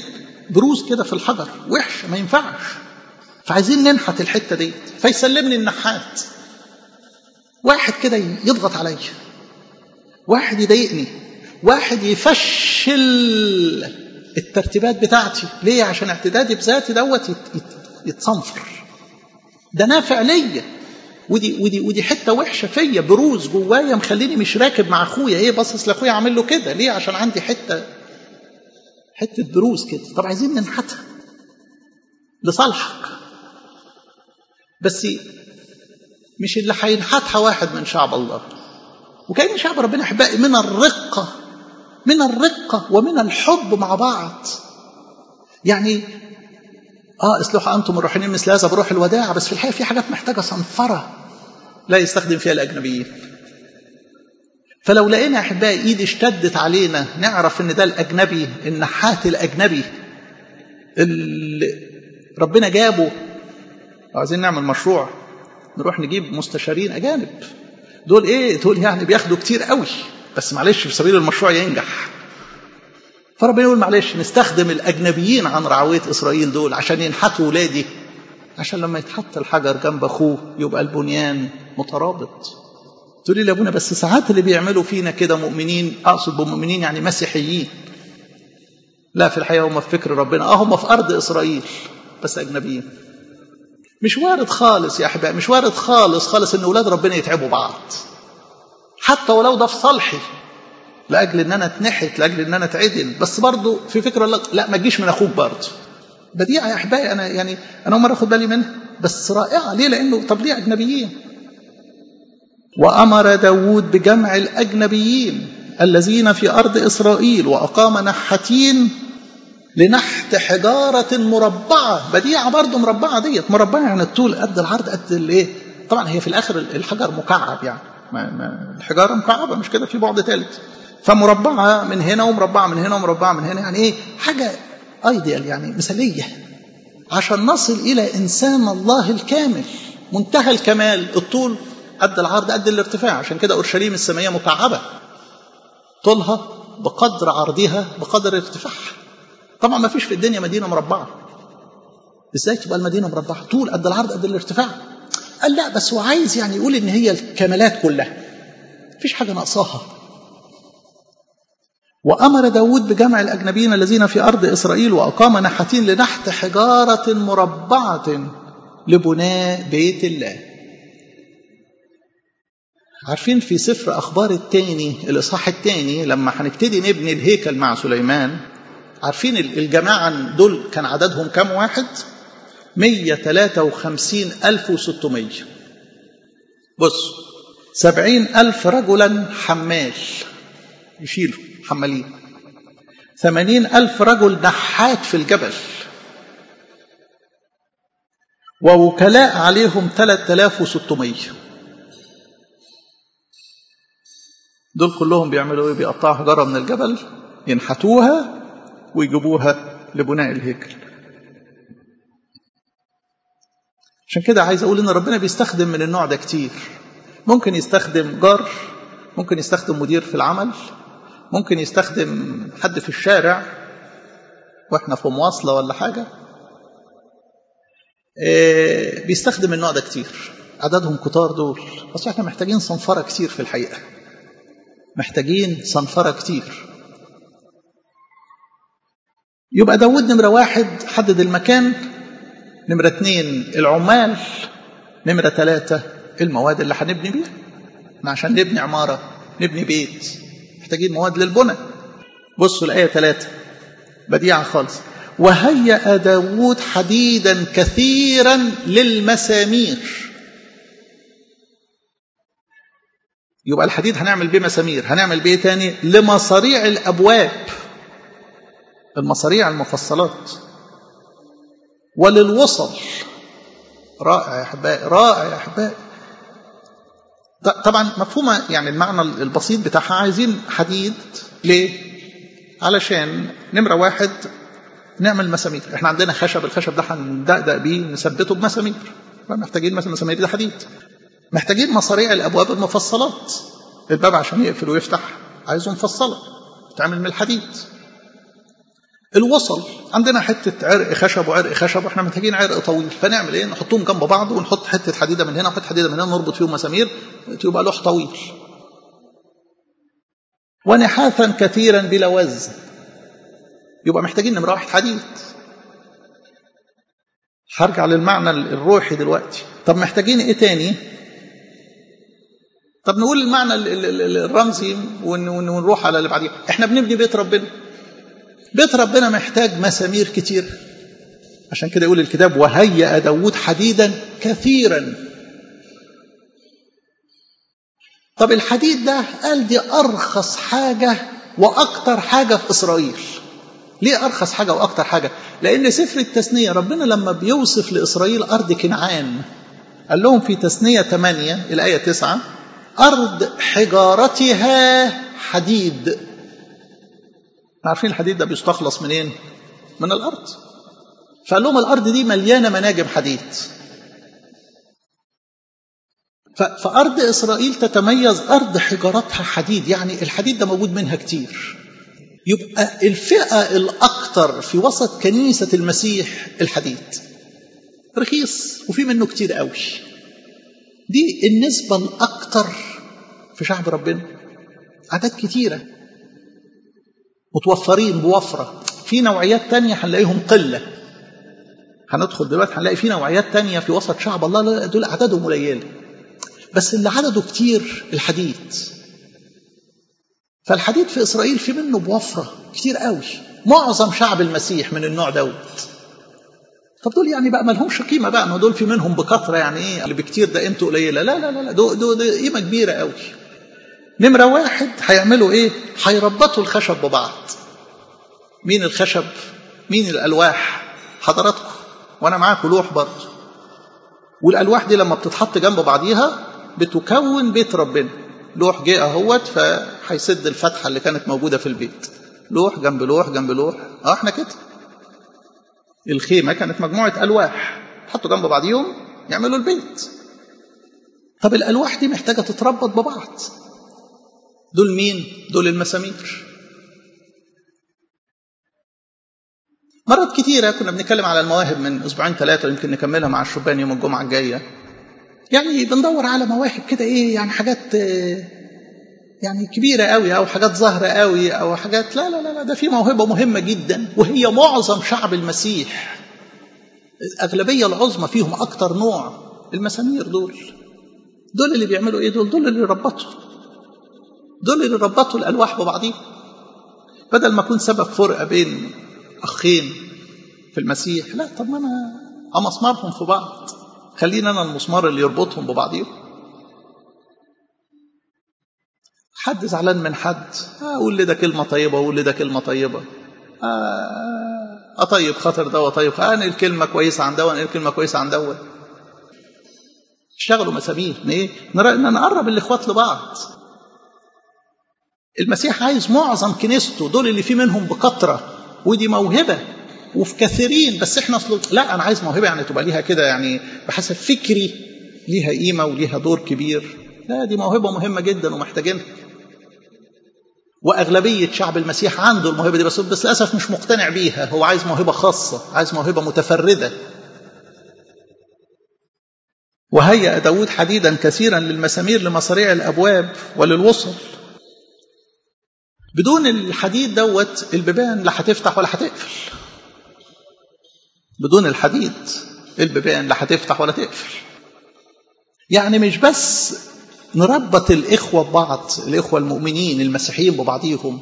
بروز كده في الحجر وحش ما ينفعش فعايزين ننحت الحته دي فيسلمني النحات واحد كده يضغط عليا واحد يضايقني واحد يفشل الترتيبات بتاعتي ليه عشان اعتدادي بذاتي دوت يتصنفر ده نافع ليا ودي ودي ودي حته وحشه فيا بروز جوايا مخليني مش راكب مع اخويا ايه باصص لاخويا عامل له كده ليه عشان عندي حته حته بروز كده طب عايزين ننحتها لصالحك بس مش اللي هينحتها واحد من شعب الله وكأن شعب ربنا احبائي من الرقه من الرقه ومن الحب مع بعض يعني اه اصلحوا انتم الروحانيين مثل هذا بروح الوداع بس في الحقيقه في حاجات محتاجه صنفره لا يستخدم فيها الاجنبيين فلو لقينا احبائي ايد اشتدت علينا نعرف ان ده الاجنبي النحات الاجنبي اللي ربنا جابه عايزين نعمل مشروع نروح نجيب مستشارين اجانب دول ايه دول يعني بياخدوا كتير قوي بس معلش في سبيل المشروع ينجح فربنا يقول معلش نستخدم الاجنبيين عن رعويه اسرائيل دول عشان ينحتوا ولادي عشان لما يتحط الحجر جنب اخوه يبقى البنيان مترابط تقولي لي يا ابونا بس ساعات اللي بيعملوا فينا كده مؤمنين اقصد بمؤمنين يعني مسيحيين لا في الحقيقه هم في فكر ربنا اه هم في ارض اسرائيل بس اجنبيين مش وارد خالص يا احبائي مش وارد خالص خالص ان اولاد ربنا يتعبوا بعض حتى ولو ده في صالحي لاجل ان انا اتنحت لاجل ان انا اتعدل بس برضه في فكره لا, لا ما تجيش من اخوك برضه بديعه يا احبائي انا يعني انا اول مره اخد بالي منها بس رائعه ليه لانه طب ليه اجنبيين وامر داود بجمع الاجنبيين الذين في ارض اسرائيل واقام نحاتين لنحت حجاره مربعه بديعه برضه مربعه ديت مربعه يعني الطول قد العرض قد الايه طبعا هي في الاخر الحجر مكعب يعني ما ما الحجاره مكعبه مش كده في بعد ثالث فمربعه من هنا ومربعه من هنا ومربعه من هنا يعني ايه حاجه ايديال يعني مثاليه عشان نصل الى انسان الله الكامل منتهى الكمال الطول قد العرض قد الارتفاع عشان كده اورشليم السمائيه مكعبه طولها بقدر عرضها بقدر ارتفاعها طبعا ما فيش في الدنيا مدينه مربعه ازاي تبقى المدينه مربعه طول قد العرض قد الارتفاع قال لا بس هو عايز يعني يقول ان هي الكمالات كلها مفيش حاجه ناقصاها وأمر داود بجمع الأجنبيين الذين في أرض إسرائيل وأقام نحتين لنحت حجارة مربعة لبناء بيت الله عارفين في سفر أخبار التاني الإصحاح التاني لما هنبتدي نبني الهيكل مع سليمان عارفين الجماعة دول كان عددهم كم واحد 153 ألف وستمية بص سبعين ألف رجلا حمال يشيلوا حمالين ثمانين ألف رجل نحات في الجبل ووكلاء عليهم ثلاثة آلاف وستمية دول كلهم بيعملوا ايه بيقطعوا حجرة من الجبل ينحتوها ويجيبوها لبناء الهيكل عشان كده عايز اقول ان ربنا بيستخدم من النوع ده كتير ممكن يستخدم جار ممكن يستخدم مدير في العمل ممكن يستخدم حد في الشارع واحنا في مواصله ولا حاجه إيه بيستخدم النوع ده كتير عددهم كتار دول بس احنا محتاجين صنفره كتير في الحقيقه محتاجين صنفره كتير يبقى داود نمره واحد حدد المكان نمره اتنين العمال نمره ثلاثه المواد اللي هنبني بيها عشان نبني عماره نبني بيت محتاجين مواد للبنى بصوا الآية ثلاثة بديعة خالص وهيأ داود حديدا كثيرا للمسامير يبقى الحديد هنعمل بيه مسامير هنعمل بيه تاني لمصاريع الأبواب المصاريع المفصلات وللوصل رائع يا أحبائي رائع يا أحبائي طبعا مفهومه يعني المعنى البسيط بتاعها عايزين حديد ليه؟ علشان نمره واحد نعمل مسامير احنا عندنا خشب الخشب ده هندقدق بيه نثبته بمسامير محتاجين مثلا مسامير ده حديد محتاجين مصاريع الابواب المفصلات الباب عشان يقفل ويفتح عايزه مفصله تعمل من الحديد الوصل عندنا حته عرق خشب وعرق خشب واحنا محتاجين عرق طويل فنعمل ايه نحطهم جنب بعض ونحط حته حديده من هنا وحته حديده من هنا نربط فيهم مسامير يبقى لوح طويل ونحاثا كثيرا بلا وزن يبقى محتاجين نمره واحد حديد هرجع للمعنى الروحي دلوقتي طب محتاجين ايه تاني طب نقول المعنى الرمزي ونروح على اللي بعديه احنا بنبني بيت ربنا بيت ربنا محتاج مسامير كتير عشان كده يقول الكتاب وهيأ داود حديدا كثيرا طب الحديد ده قال دي أرخص حاجة وأكتر حاجة في إسرائيل ليه أرخص حاجة وأكتر حاجة لأن سفر التثنية ربنا لما بيوصف لإسرائيل أرض كنعان قال لهم في تثنية 8 الآية 9 أرض حجارتها حديد عارفين الحديد ده بيستخلص منين من الأرض فقال لهم الأرض دي مليانة مناجم حديد فأرض إسرائيل تتميز أرض حجارتها حديد يعني الحديد ده موجود منها كتير يبقى الفئة الأكثر في وسط كنيسة المسيح الحديد رخيص وفي منه كتير قوي دي النسبة الأكثر في شعب ربنا أعداد كتيرة متوفرين بوفرة في نوعيات تانية هنلاقيهم قلة هندخل دلوقتي هنلاقي في نوعيات تانية في وسط شعب الله لا دول أعدادهم قليلة بس اللي عدده كتير الحديد فالحديد في إسرائيل في منه بوفرة كتير قوي معظم شعب المسيح من النوع دوت طب دول يعني بقى ما لهمش قيمة بقى ما دول في منهم بكثرة يعني ايه اللي بكتير ده قيمته قليلة لا لا لا لا دول دول قيمة كبيرة قوي نمرة واحد هيعملوا ايه هيربطوا الخشب ببعض مين الخشب مين الألواح حضراتكم وأنا معاكم لوح برضه والألواح دي لما بتتحط جنب بعضيها بتكون بيت ربنا لوح جه اهوت فهيسد الفتحة اللي كانت موجودة في البيت لوح جنب لوح جنب لوح اه احنا كده الخيمة كانت مجموعة ألواح حطوا جنب بعضيهم يعملوا البيت طب الألواح دي محتاجة تتربط ببعض دول مين؟ دول المسامير مرات كتيرة كنا بنتكلم على المواهب من أسبوعين ثلاثة يمكن نكملها مع الشبان يوم الجمعة الجاية يعني بندور على مواهب كده إيه يعني حاجات يعني كبيرة قوي أو حاجات ظاهرة قوي أو حاجات لا لا لا ده في موهبة مهمة جدا وهي معظم شعب المسيح الأغلبية العظمى فيهم أكتر نوع المسامير دول دول اللي بيعملوا إيه دول دول اللي يربطوا دول اللي ربطوا الألواح ببعضهم بدل ما أكون سبب فرقة بين أخين في المسيح لا طب ما أنا أمسمرهم في بعض خلينا أنا المسمار اللي يربطهم ببعضهم حد زعلان من حد أقول لده كلمة طيبة وأقول لده كلمة طيبة أطيب خاطر ده وأطيب أنا الكلمة كويسة عن ده وأنا الكلمة كويسة عن ده اشتغلوا مسامير ايه نقرب الاخوات لبعض المسيح عايز معظم كنيسته دول اللي في منهم بكثره ودي موهبه وفي كثيرين بس احنا اصل لا انا عايز موهبه يعني تبقى ليها كده يعني بحسب فكري ليها قيمه وليها دور كبير لا دي موهبه مهمه جدا ومحتاجينها واغلبيه شعب المسيح عنده الموهبه دي بس بس للاسف مش مقتنع بيها هو عايز موهبه خاصه عايز موهبه متفرده وهيأ داود حديدا كثيرا للمسامير لمصاريع الابواب وللوصل بدون الحديد دوت البيبان لا هتفتح ولا هتقفل بدون الحديد البيبان لا هتفتح ولا تقفل يعني مش بس نربط الإخوة ببعض الإخوة المؤمنين المسيحيين ببعضهم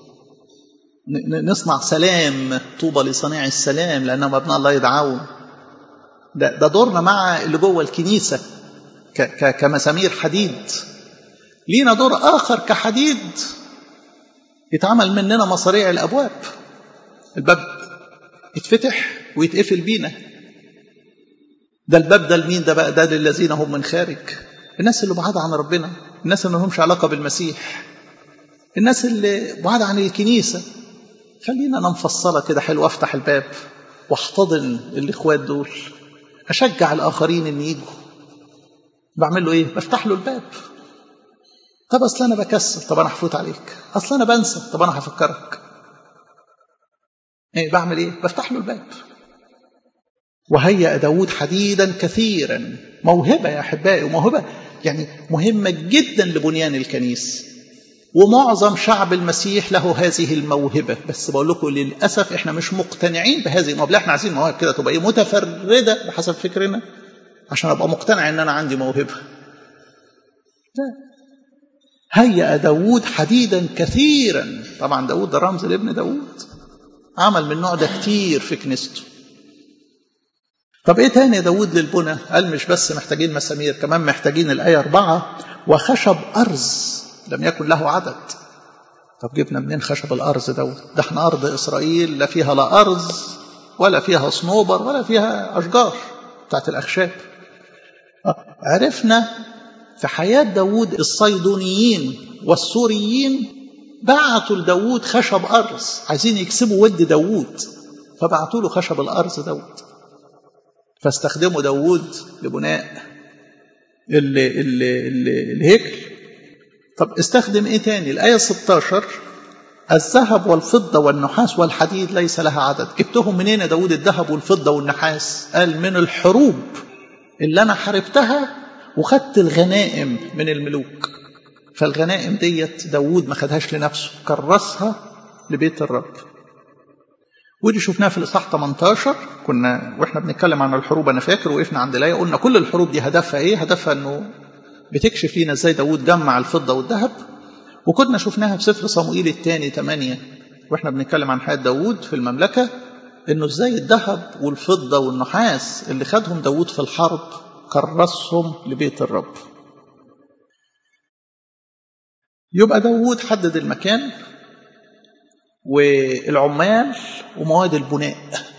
نصنع سلام طوبى لصنيع السلام لأنهم أبناء الله يدعون ده, ده دورنا مع اللي جوه الكنيسة كمسامير حديد لينا دور آخر كحديد يتعمل مننا مصاريع الأبواب الباب يتفتح ويتقفل بينا ده الباب ده لمين ده بقى ده للذين هم من خارج الناس اللي بعاد عن ربنا الناس اللي لهمش علاقة بالمسيح الناس اللي بعاد عن الكنيسة خلينا أنا مفصلة كده حلو أفتح الباب واحتضن الإخوات دول أشجع الآخرين إن يجوا بعمل له إيه؟ بفتح له الباب طب أصل أنا بكسل طب أنا هفوت عليك أصل أنا بنسى طب أنا هفكرك ايه بعمل ايه بفتح له الباب وهيأ داود حديدا كثيرا موهبة يا أحبائي وموهبة يعني مهمة جدا لبنيان الكنيس ومعظم شعب المسيح له هذه الموهبة بس بقول لكم للأسف احنا مش مقتنعين بهذه الموهبة احنا عايزين مواهب كده تبقى ايه متفردة بحسب فكرنا عشان ابقى مقتنع ان انا عندي موهبة لا هيأ داود حديدا كثيرا طبعا داود ده رمز لابن داود عمل من النوع ده كتير في كنيسته طب ايه تاني يا داود للبنى قال مش بس محتاجين مسامير كمان محتاجين الآية أربعة وخشب أرز لم يكن له عدد طب جبنا منين خشب الأرز دوت ده احنا أرض إسرائيل لا فيها لا أرز ولا فيها صنوبر ولا فيها أشجار بتاعت الأخشاب عرفنا في حياة داود الصيدونيين والسوريين بعتوا لداود خشب أرز عايزين يكسبوا ود داود فبعتوا له خشب الأرز دوت فاستخدموا داود لبناء ال ال ال الهيكل طب استخدم ايه تاني الآية 16 الذهب والفضة والنحاس والحديد ليس لها عدد جبتهم منين يا داود الذهب والفضة والنحاس قال من الحروب اللي أنا حاربتها وخدت الغنائم من الملوك فالغنائم ديت داود ما خدهاش لنفسه كرسها لبيت الرب ودي شفناها في الاصحاح 18 كنا واحنا بنتكلم عن الحروب انا فاكر وقفنا عند الايه قلنا كل الحروب دي هدفها ايه؟ هدفها انه بتكشف لينا ازاي داود جمع الفضه والذهب وكنا شفناها في سفر صموئيل الثاني 8 واحنا بنتكلم عن حياه داود في المملكه انه ازاي الذهب والفضه والنحاس اللي خدهم داود في الحرب كرسهم لبيت الرب. يبقى داود حدد المكان والعمال ومواد البناء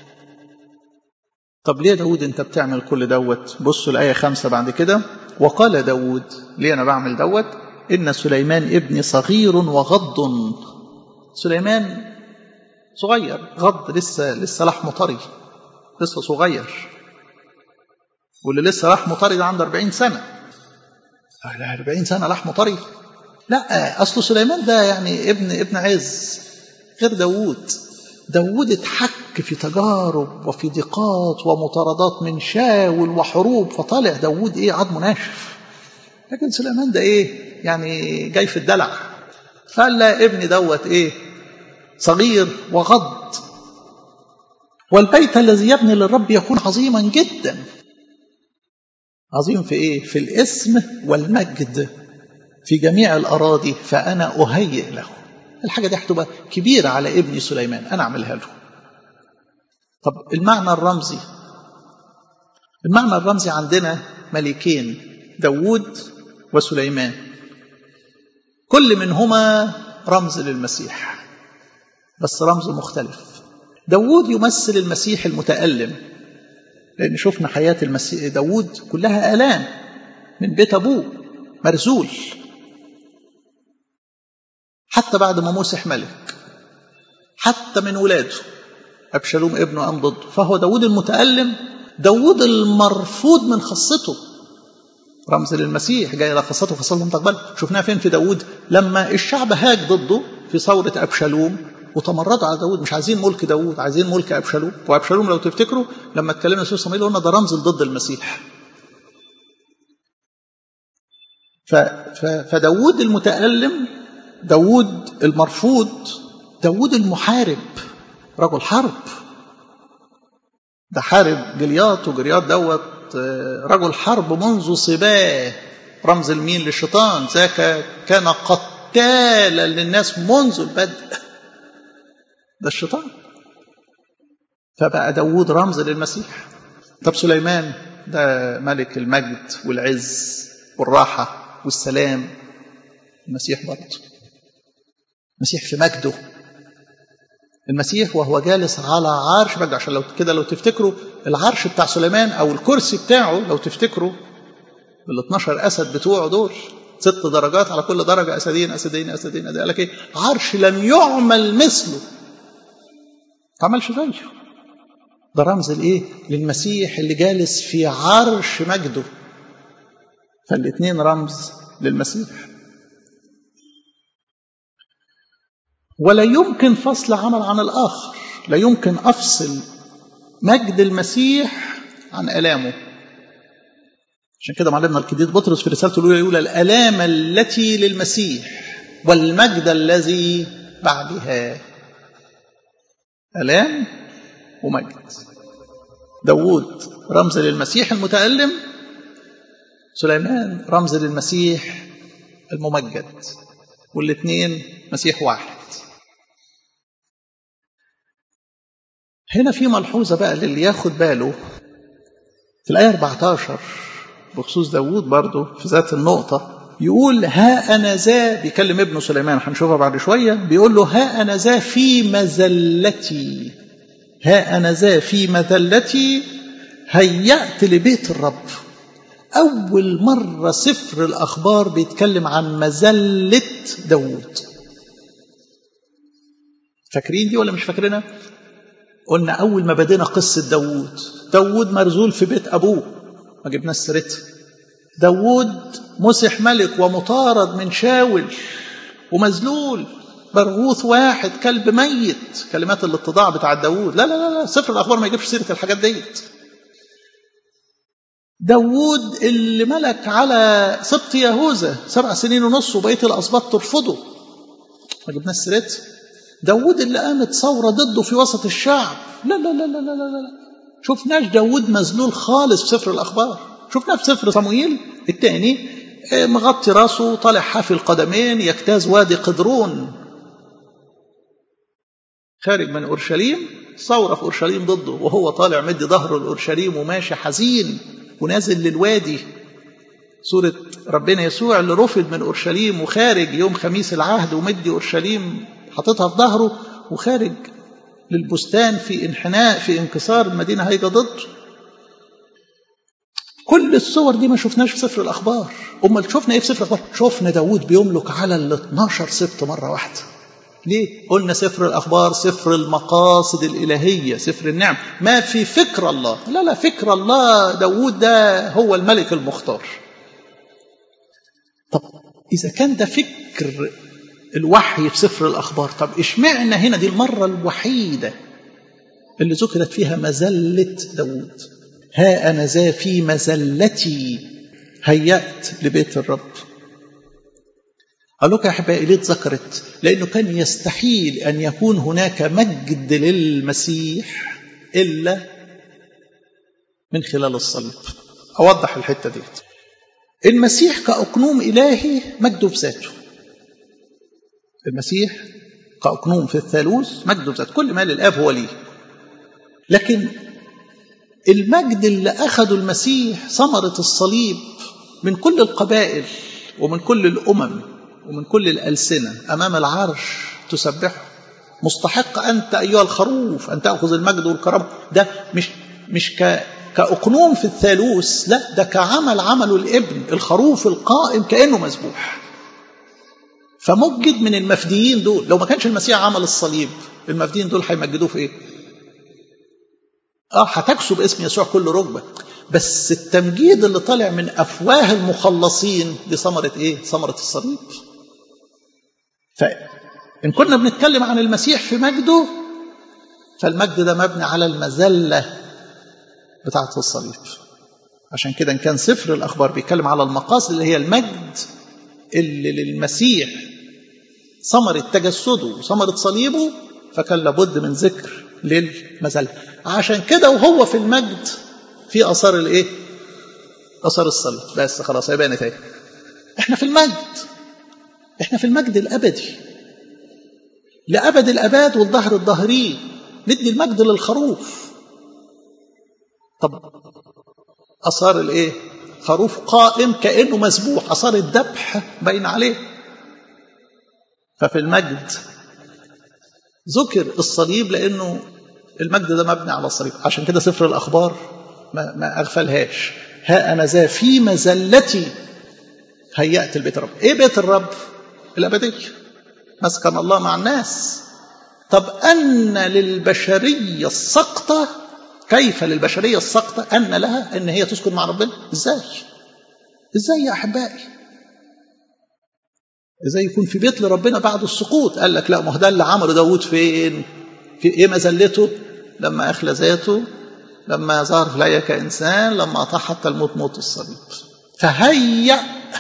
طب ليه داود انت بتعمل كل دوت بصوا الآية خمسة بعد كده وقال داود ليه أنا بعمل دوت إن سليمان ابني صغير وغض سليمان صغير غض لسه لسه لحمه طري لسه صغير واللي لسه لحمه طري ده عنده 40 سنة 40 سنة لحمه طري لا أصل سليمان ده يعني ابن ابن عز غير داوود داوود اتحك في تجارب وفي ضيقات ومطاردات من شاول وحروب فطالع داوود ايه عظمه ناشف لكن سليمان ده ايه يعني جاي في الدلع فقال لا ابني دوت ايه صغير وغض والبيت الذي يبني للرب يكون عظيما جدا عظيم في ايه في الاسم والمجد في جميع الاراضي فانا اهيئ له الحاجة دي هتبقى كبيرة على ابني سليمان أنا أعملها له طب المعنى الرمزي المعنى الرمزي عندنا ملكين داوود وسليمان كل منهما رمز للمسيح بس رمز مختلف داوود يمثل المسيح المتألم لأن شفنا حياة المسيح داوود كلها آلام من بيت أبوه مرزول حتى بعد ما مسح ملك حتى من ولاده أبشالوم ابنه قام ضده فهو داود المتألم داود المرفوض من خاصته رمز للمسيح جاي على خاصته خاصته مستقبل شفناها فين في داود لما الشعب هاج ضده في ثورة أبشالوم وتمردوا على داود مش عايزين ملك داود عايزين ملك أبشالوم وأبشالوم لو تفتكروا لما اتكلمنا في صموئيل قلنا ده رمز ضد المسيح ف... ف... فداود المتألم داود المرفوض داود المحارب رجل حرب ده حارب جلياط وجلياط دوت رجل حرب منذ صباه رمز المين للشيطان ذاك كان قتالا للناس منذ البدء ده الشيطان فبقى داود رمز للمسيح طب سليمان ده ملك المجد والعز والراحة والسلام المسيح برضه المسيح في مجده المسيح وهو جالس على عرش مجد عشان لو كده لو تفتكروا العرش بتاع سليمان او الكرسي بتاعه لو تفتكروا ال 12 اسد بتوعه دول ست درجات على كل درجه اسدين اسدين اسدين قال لك ايه عرش لم يعمل مثله ما عملش زيه ده رمز الايه للمسيح اللي جالس في عرش مجده فالاثنين رمز للمسيح ولا يمكن فصل عمل عن الآخر لا يمكن أفصل مجد المسيح عن آلامه عشان كده معلمنا القديس بطرس في رسالته الأولى يقول الآلام التي للمسيح والمجد الذي بعدها آلام ومجد داوود رمز للمسيح المتألم سليمان رمز للمسيح الممجد والاثنين مسيح واحد هنا في ملحوظة بقى للي ياخد باله في الآية 14 بخصوص داوود برضه في ذات النقطة يقول ها أنا ذا بيكلم ابنه سليمان هنشوفها بعد شوية بيقول له ها أنا ذا في مذلتي ها أنا ذا في مذلتي هيأت لبيت الرب أول مرة سفر الأخبار بيتكلم عن مذلة داوود فاكرين دي ولا مش فاكرينها؟ قلنا أول ما بدينا قصة داوود داوود مرزول في بيت أبوه ما جبناش سيرتها داوود مسح ملك ومطارد من شاول ومذلول برغوث واحد كلب ميت كلمات الاتضاع بتاع داوود لا لا لا لا سفر الأخبار ما يجيبش سيرة الحاجات ديت داوود اللي ملك على سبط يهوذا سبع سنين ونص وبقية الأسباط ترفضه ما جبناش سيرتها داوود اللي قامت ثورة ضده في وسط الشعب لا لا لا لا لا لا, لا. شفناش داوود مذلول خالص في سفر الأخبار شفناه في سفر صموئيل الثاني مغطي راسه طالع حافي القدمين يجتاز وادي قدرون خارج من أورشليم ثورة في أورشليم ضده وهو طالع مدي ظهره لأورشليم وماشي حزين ونازل للوادي سورة ربنا يسوع اللي رفض من أورشليم وخارج يوم خميس العهد ومدي أورشليم حاططها في ظهره وخارج للبستان في انحناء في انكسار المدينة هيجة ضده كل الصور دي ما شفناش في سفر الأخبار أمال شفنا إيه في سفر الأخبار شفنا داود بيملك على ال 12 سبط مرة واحدة ليه؟ قلنا سفر الأخبار سفر المقاصد الإلهية سفر النعم ما في فكر الله لا لا فكر الله داود ده هو الملك المختار طب إذا كان ده فكر الوحي في سفر الأخبار طب إشمعنا هنا دي المرة الوحيدة اللي ذكرت فيها مزلة داود ها أنا ذا في مزلتي هيأت لبيت الرب قال لك يا أحبائي ليه اتذكرت لأنه كان يستحيل أن يكون هناك مجد للمسيح إلا من خلال الصليب أوضح الحتة دي المسيح كأقنوم إلهي مجده بذاته المسيح كأقنوم في الثالوث مجده بذاته كل ما للآب هو ليه لكن المجد اللي أخده المسيح ثمرة الصليب من كل القبائل ومن كل الأمم ومن كل الألسنة أمام العرش تسبحه مستحق أنت أيها الخروف أن تأخذ المجد والكرم ده مش مش ك كأقنوم في الثالوث لا ده كعمل عمله الابن الخروف القائم كأنه مذبوح فمجد من المفديين دول لو ما كانش المسيح عمل الصليب المفديين دول هيمجدوه في ايه اه هتكسب اسم يسوع كل ركبه بس التمجيد اللي طالع من افواه المخلصين دي ثمره ايه ثمره الصليب فان كنا بنتكلم عن المسيح في مجده فالمجد ده مبني على المذله بتاعه الصليب عشان كده ان كان سفر الاخبار بيتكلم على المقاصد اللي هي المجد اللي للمسيح ثمرة تجسده وثمرة صليبه فكان لابد من ذكر للمذلة عشان كده وهو في المجد في اثار الايه اثار الصليب بس خلاص هي بانت اهي احنا في المجد احنا في المجد الابدي لابد الاباد والظهر الظاهرين ندي المجد للخروف طب اثار الايه خروف قائم كانه مذبوح اثار الذبح باين عليه ففي المجد ذكر الصليب لانه المجد ده مبني على الصليب عشان كده سفر الاخبار ما, ما اغفلهاش ها انا ذا في مزلتي هيأت البيت الرب ايه بيت الرب الابديه مسكن الله مع الناس طب ان للبشريه السقطه كيف للبشريه السقطه ان لها ان هي تسكن مع ربنا ازاي ازاي يا احبائي ازاي يكون في بيت لربنا بعد السقوط قال لك لا ما هو ده اللي عمله داوود فين في ايه مذلته لما اخلى ذاته لما ظهر في الهيئه كانسان لما اطاع حتى الموت موت الصليب فهيأ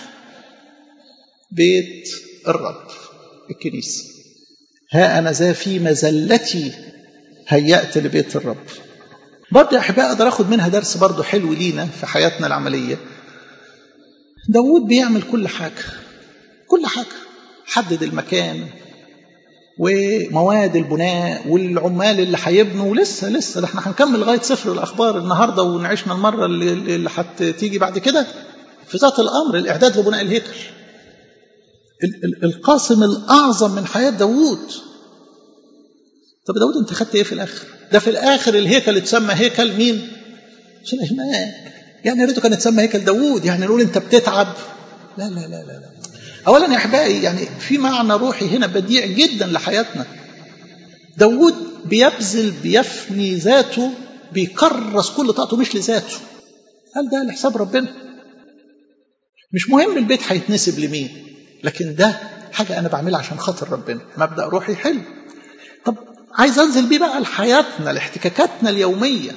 بيت الرب الكنيسه ها انا ذا في مذلتي هيأت لبيت الرب برضه يا احبائي اقدر اخد منها درس برضه حلو لينا في حياتنا العمليه داود بيعمل كل حاجه كل حاجه حدد المكان ومواد البناء والعمال اللي هيبنوا ولسه لسه ده احنا هنكمل لغايه سفر الاخبار النهارده ونعيشنا المره اللي, اللي هتيجي بعد كده في ذات الامر الاعداد لبناء الهيكل القاسم الاعظم من حياه داوود طب داود انت خدت ايه في الاخر ده في الاخر الهيكل اتسمى هيكل مين سليمان يعني يا ريته كان اتسمى هيكل داوود يعني نقول انت بتتعب لا لا لا لا, لا. اولا يا احبائي يعني في معنى روحي هنا بديع جدا لحياتنا داوود بيبذل بيفني ذاته بيكرس كل طاقته مش لذاته هل ده لحساب ربنا مش مهم البيت هيتنسب لمين لكن ده حاجة أنا بعملها عشان خاطر ربنا مبدأ روحي حلو طب عايز أنزل بيه بقى لحياتنا لاحتكاكاتنا اليومية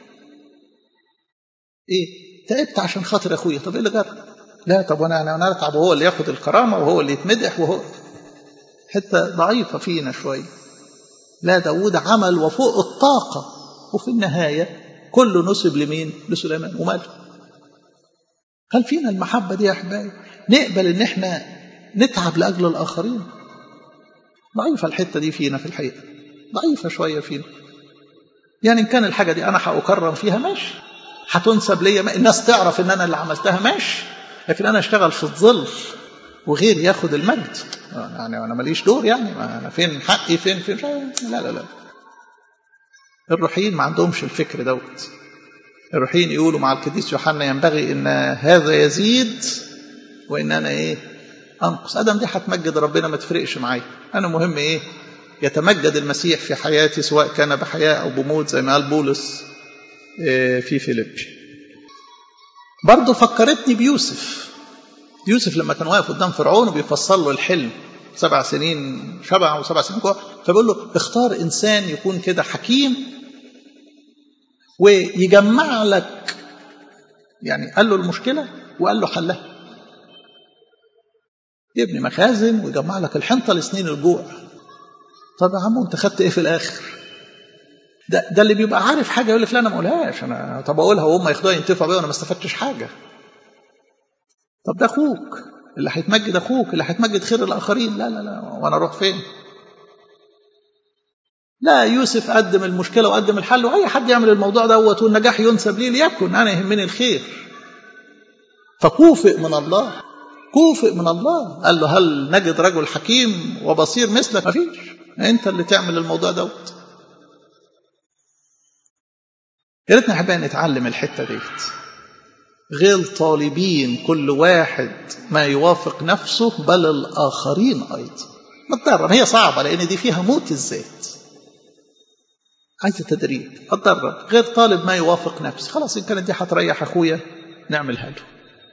إيه تعبت عشان خاطر أخويا طب إيه اللي جرى لا طب وانا انا انا اتعب وهو اللي ياخد الكرامه وهو اللي يتمدح وهو حته ضعيفه فينا شويه لا داود عمل وفوق الطاقه وفي النهايه كله نسب لمين لسليمان وماله هل فينا المحبه دي يا احبائي نقبل ان احنا نتعب لاجل الاخرين ضعيفه الحته دي فينا في الحقيقه ضعيفه شويه فينا يعني ان كان الحاجه دي انا هاكرم فيها ماشي هتنسب ليا الناس تعرف ان انا اللي عملتها ماشي لكن انا اشتغل في الظل وغير ياخد المجد يعني انا ماليش دور يعني ما انا فين حقي فين فين لا لا لا الروحيين ما عندهمش الفكر دوت الروحيين يقولوا مع القديس يوحنا ينبغي ان هذا يزيد وان انا ايه انقص ادم دي هتمجد ربنا ما تفرقش معايا انا مهم ايه يتمجد المسيح في حياتي سواء كان بحياه او بموت زي ما قال بولس في فيليبي برضه فكرتني بيوسف يوسف لما كان واقف قدام فرعون وبيفسر له الحلم سبع سنين شبع وسبع سنين جوع فبيقول له اختار انسان يكون كده حكيم ويجمع لك يعني قال له المشكله وقال له حلها يبني مخازن ويجمع لك الحنطه لسنين الجوع طب يا عم انت خدت ايه في الاخر ده, ده اللي بيبقى عارف حاجه يقول لك لا انا ما اقولهاش انا طب اقولها وهم ياخدوها ينتفعوا بيها وانا ما استفدتش حاجه طب ده اخوك اللي هيتمجد اخوك اللي هيتمجد خير الاخرين لا لا لا وانا اروح فين لا يوسف قدم المشكله وقدم الحل واي حد يعمل الموضوع دوت والنجاح ينسب لي ليكن انا يهمني الخير فكوفئ من الله كوفئ من الله قال له هل نجد رجل حكيم وبصير مثلك مفيش انت اللي تعمل الموضوع دوت يا ريتنا احبائي نتعلم الحته ديت غير طالبين كل واحد ما يوافق نفسه بل الاخرين ايضا نتدرب هي صعبه لان دي فيها موت الذات عايزه تدريب اتدرب غير طالب ما يوافق نفسي خلاص ان كانت دي هتريح اخويا نعملها له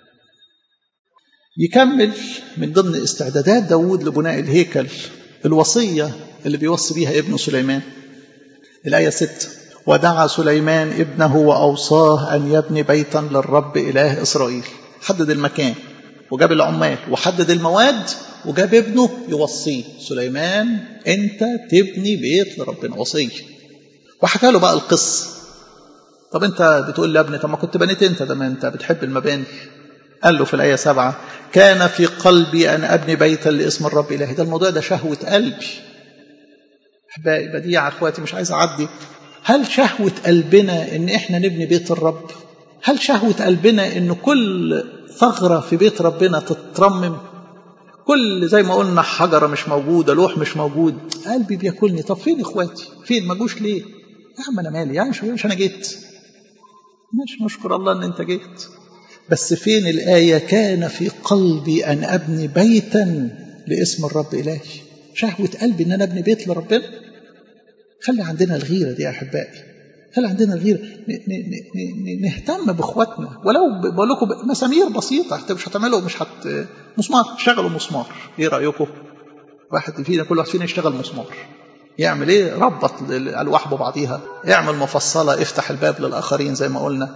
يكمل من ضمن استعدادات داود لبناء الهيكل الوصيه اللي بيوصي بيها ابنه سليمان الايه 6 ودعا سليمان ابنه وأوصاه أن يبني بيتا للرب إله إسرائيل حدد المكان وجاب العمال وحدد المواد وجاب ابنه يوصيه سليمان أنت تبني بيت لربنا وصية وحكى له بقى القصة طب أنت بتقول لي يا ابني طب ما كنت بنيت أنت ده ما أنت بتحب المباني قال له في الآية سبعة كان في قلبي أن أبني بيتا لاسم الرب إلهي ده الموضوع ده شهوة قلبي أحبائي بديع أخواتي مش عايز أعدي هل شهوة قلبنا إن إحنا نبني بيت الرب؟ هل شهوة قلبنا إن كل ثغرة في بيت ربنا تترمم؟ كل زي ما قلنا حجرة مش موجودة، لوح مش موجود، قلبي بياكلني، طب فين إخواتي؟ فين؟ ما جوش ليه؟ يا عم أنا مالي، يعني مش أنا جيت. ماشي نشكر الله إن أنت جيت. بس فين الآية؟ كان في قلبي أن أبني بيتا لاسم الرب إلهي. شهوة قلبي إن أنا أبني بيت لربنا. خلي عندنا الغيرة دي يا أحبائي خلي عندنا الغيرة نهتم بإخواتنا ولو بقول لكم مسامير بسيطة حتى مش هتعملوا مش هت مسمار تشتغلوا مسمار إيه رأيكم؟ واحد فينا كل واحد فينا يشتغل مسمار يعمل ايه ربط الالواح ببعضيها يعمل مفصله افتح الباب للاخرين زي ما قلنا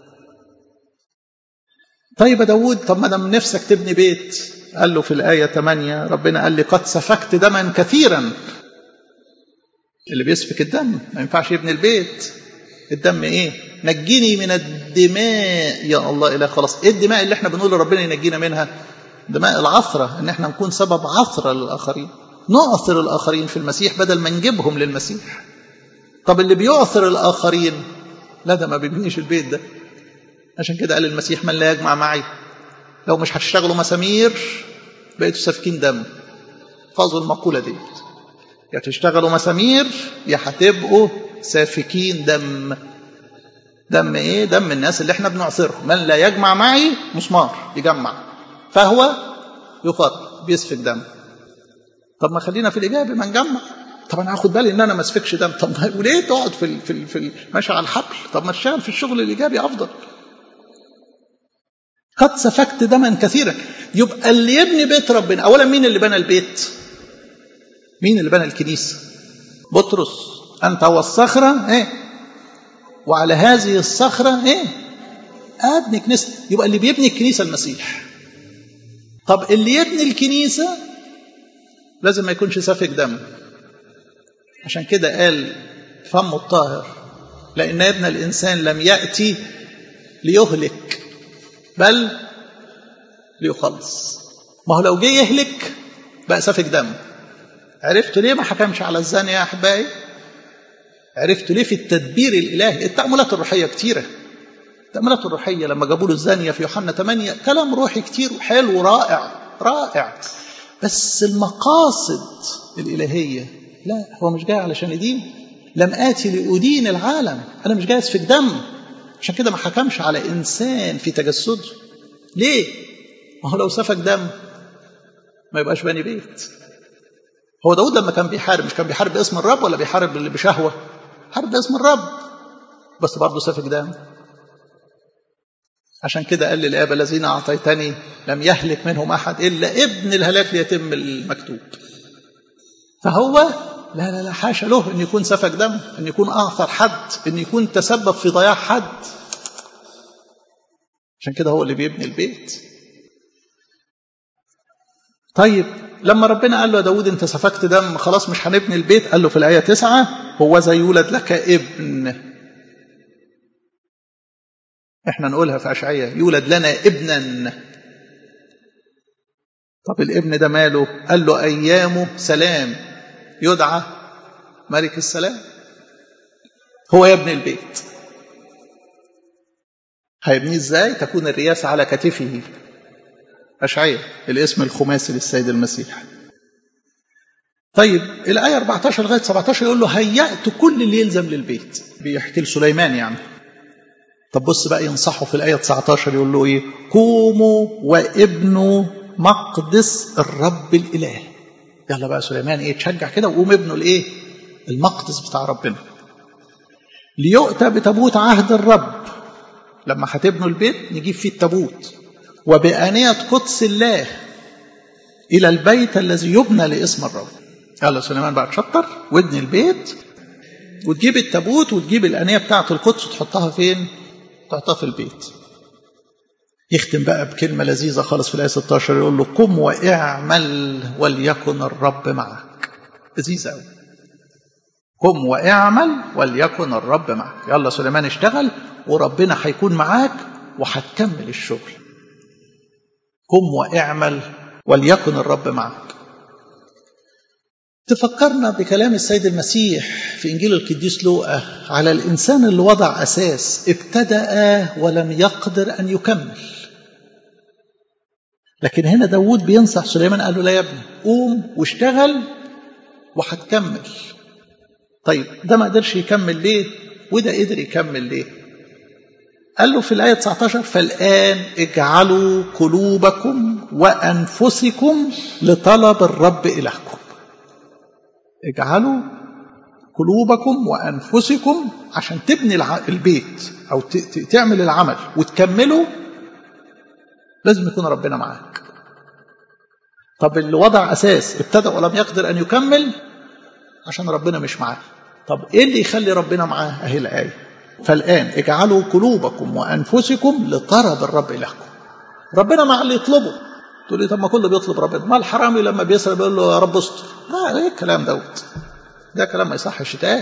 طيب يا داود طب ما دام نفسك تبني بيت قال له في الآية 8 ربنا قال لي قد سفكت دما كثيرا اللي بيسفك الدم ما ينفعش يبني البيت الدم ايه نجيني من الدماء يا الله اله خلاص ايه الدماء اللي احنا بنقول لربنا ينجينا منها دماء العثرة ان احنا نكون سبب عثرة للآخرين نعثر الآخرين في المسيح بدل ما نجيبهم للمسيح طب اللي بيعثر الآخرين لا ده ما بيبنيش البيت ده عشان كده قال المسيح من لا يجمع معي لو مش هتشتغلوا مسامير بقيتوا سافكين دم فاظوا المقولة دي يا تشتغلوا مسامير يا هتبقوا سافكين دم دم ايه دم الناس اللي احنا بنعصرهم من لا يجمع معي مسمار يجمع فهو يفرق بيسفك دم طب ما خلينا في الايجابي ما نجمع طب انا هاخد بالي ان انا ما اسفكش دم طب وليه تقعد في ال في ال في ال ماشي على الحبل طب ما تشتغل في الشغل الايجابي افضل قد سفكت دما كثيرا يبقى اللي يبني بيت ربنا اولا مين اللي بنى البيت مين اللي بنى الكنيسه بطرس انت هو الصخره ايه وعلى هذه الصخره ايه ابني كنيسه يبقى اللي بيبني الكنيسه المسيح طب اللي يبني الكنيسه لازم ما يكونش سافك دم عشان كده قال فمه الطاهر لان ابن الانسان لم ياتي ليهلك بل ليخلص ما هو لو جه يهلك بقى سفك دم عرفتوا ليه ما حكمش على الزانية يا أحبائي عرفتوا ليه في التدبير الإلهي التأملات الروحية كتيرة التأملات الروحية لما جابوا له الزانية في يوحنا 8 كلام روحي كتير وحلو ورائع رائع بس المقاصد الإلهية لا هو مش جاي علشان يدين لم آتي لأدين العالم أنا مش جاي أسفك دم عشان كده ما حكمش على إنسان في تجسده ليه؟ ما هو لو سفك دم ما يبقاش بني بيت هو داود لما كان بيحارب مش كان بيحارب باسم الرب ولا بيحارب اللي بشهوة حارب باسم الرب بس برضه سفك دم عشان كده قال للآب الذين أعطيتني لم يهلك منهم أحد إلا ابن الهلاك ليتم المكتوب فهو لا لا لا حاشا له أن يكون سفك دم أن يكون أعثر حد أن يكون تسبب في ضياع حد عشان كده هو اللي بيبني البيت طيب لما ربنا قال له يا داود انت سفكت دم خلاص مش هنبني البيت قال له في الآية تسعة هو زي يولد لك ابن احنا نقولها في أشعية يولد لنا ابنا طب الابن ده ماله قال له أيامه سلام يدعى ملك السلام هو يبني البيت هيبنيه ازاي تكون الرياسة على كتفه أشعية الاسم الخماسي للسيد المسيح طيب الآية 14 لغاية 17 يقول له هيأت كل اللي يلزم للبيت بيحكي لسليمان يعني طب بص بقى ينصحه في الآية 19 يقول له إيه قوموا وابنوا مقدس الرب الإله يلا بقى سليمان إيه تشجع كده وقوم ابنوا الإيه المقدس بتاع ربنا ليؤتى بتابوت عهد الرب لما هتبنوا البيت نجيب فيه التابوت وبآنية قدس الله إلى البيت الذي يبنى لاسم الرب يلا سليمان بقى تشطر وابني البيت وتجيب التابوت وتجيب الآنية بتاعة القدس وتحطها فين؟ تحطها في البيت يختم بقى بكلمة لذيذة خالص في الآية 16 يقول له قم واعمل وليكن الرب معك لذيذة قوي قم واعمل وليكن الرب معك يلا سليمان اشتغل وربنا هيكون معاك وهتكمل الشغل قم واعمل وليكن الرب معك تفكرنا بكلام السيد المسيح في إنجيل القديس لوقا على الإنسان اللي وضع أساس ابتدأ ولم يقدر أن يكمل لكن هنا داود بينصح سليمان قال له لا يا ابني قوم واشتغل وهتكمل طيب ده ما قدرش يكمل ليه وده قدر يكمل ليه قال له في الآية 19 فالآن اجعلوا قلوبكم وأنفسكم لطلب الرب إلهكم اجعلوا قلوبكم وأنفسكم عشان تبني البيت أو تعمل العمل وتكمله لازم يكون ربنا معاك طب اللي وضع أساس ابتدأ ولم يقدر أن يكمل عشان ربنا مش معاه طب ايه اللي يخلي ربنا معاه اهي الايه فالان اجعلوا قلوبكم وانفسكم لطلب الرب الهكم ربنا مع اللي يطلبه تقول لي طب ما كله بيطلب ربنا ما الحرامي لما بيسرق بيقول له يا رب استر لا ايه الكلام دوت ده كلام ما يصحش يتقال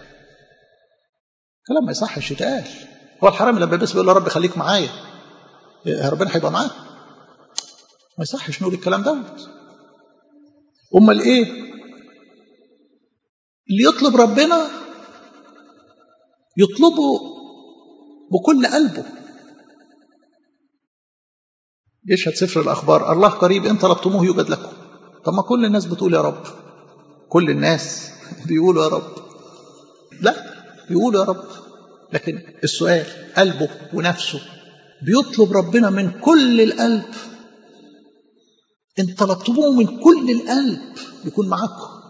كلام ما يصحش يتقال هو الحرامي لما بيسرق بيقول له يا رب خليك معايا ربنا هيبقى معاه ما يصحش نقول الكلام دوت امال ايه اللي يطلب ربنا يطلبه بكل قلبه يشهد سفر الأخبار الله قريب إن طلبتموه يوجد لكم طب ما كل الناس بتقول يا رب كل الناس بيقولوا يا رب لا بيقولوا يا رب لكن السؤال قلبه ونفسه بيطلب ربنا من كل القلب إن طلبتموه من كل القلب يكون معاكم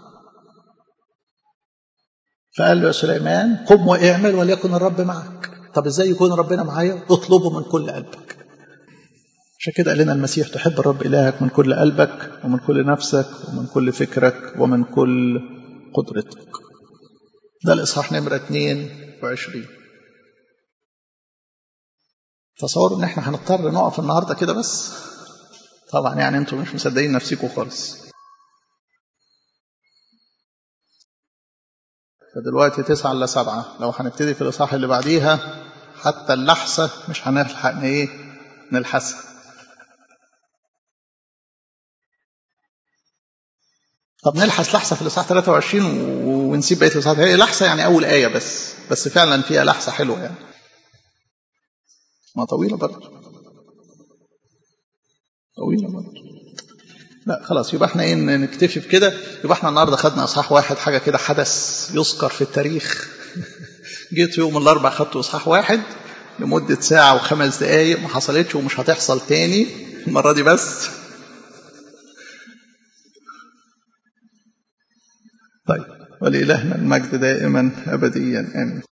فقال له يا سليمان قم واعمل وليكن الرب معك طب ازاي يكون ربنا معايا اطلبه من كل قلبك عشان كده قال لنا المسيح تحب الرب إلهك من كل قلبك ومن كل نفسك ومن كل فكرك ومن كل قدرتك ده الإصحاح نمرة 22 تصوروا إن إحنا هنضطر نقف النهاردة كده بس طبعا يعني أنتم مش مصدقين نفسكم خالص فدلوقتي تسعة إلا سبعة لو هنبتدي في الإصحاح اللي بعديها حتى اللحسة مش هنلحق إيه نلحسها طب نلحس لحسه في الاصحاح 23 ونسيب بقيه الاصحاح هي لحسه يعني اول ايه بس بس فعلا فيها لحسه حلوه يعني ما طويله برضه طويله برضه لا خلاص يبقى احنا ايه نكتفي بكده يبقى احنا النهارده خدنا اصحاح واحد حاجه كده حدث يذكر في التاريخ جيت يوم الاربع خدت اصحاح واحد لمده ساعه وخمس دقائق ما حصلتش ومش هتحصل تاني المره دي بس طيب ولإلهنا المجد دائما أبديا آمين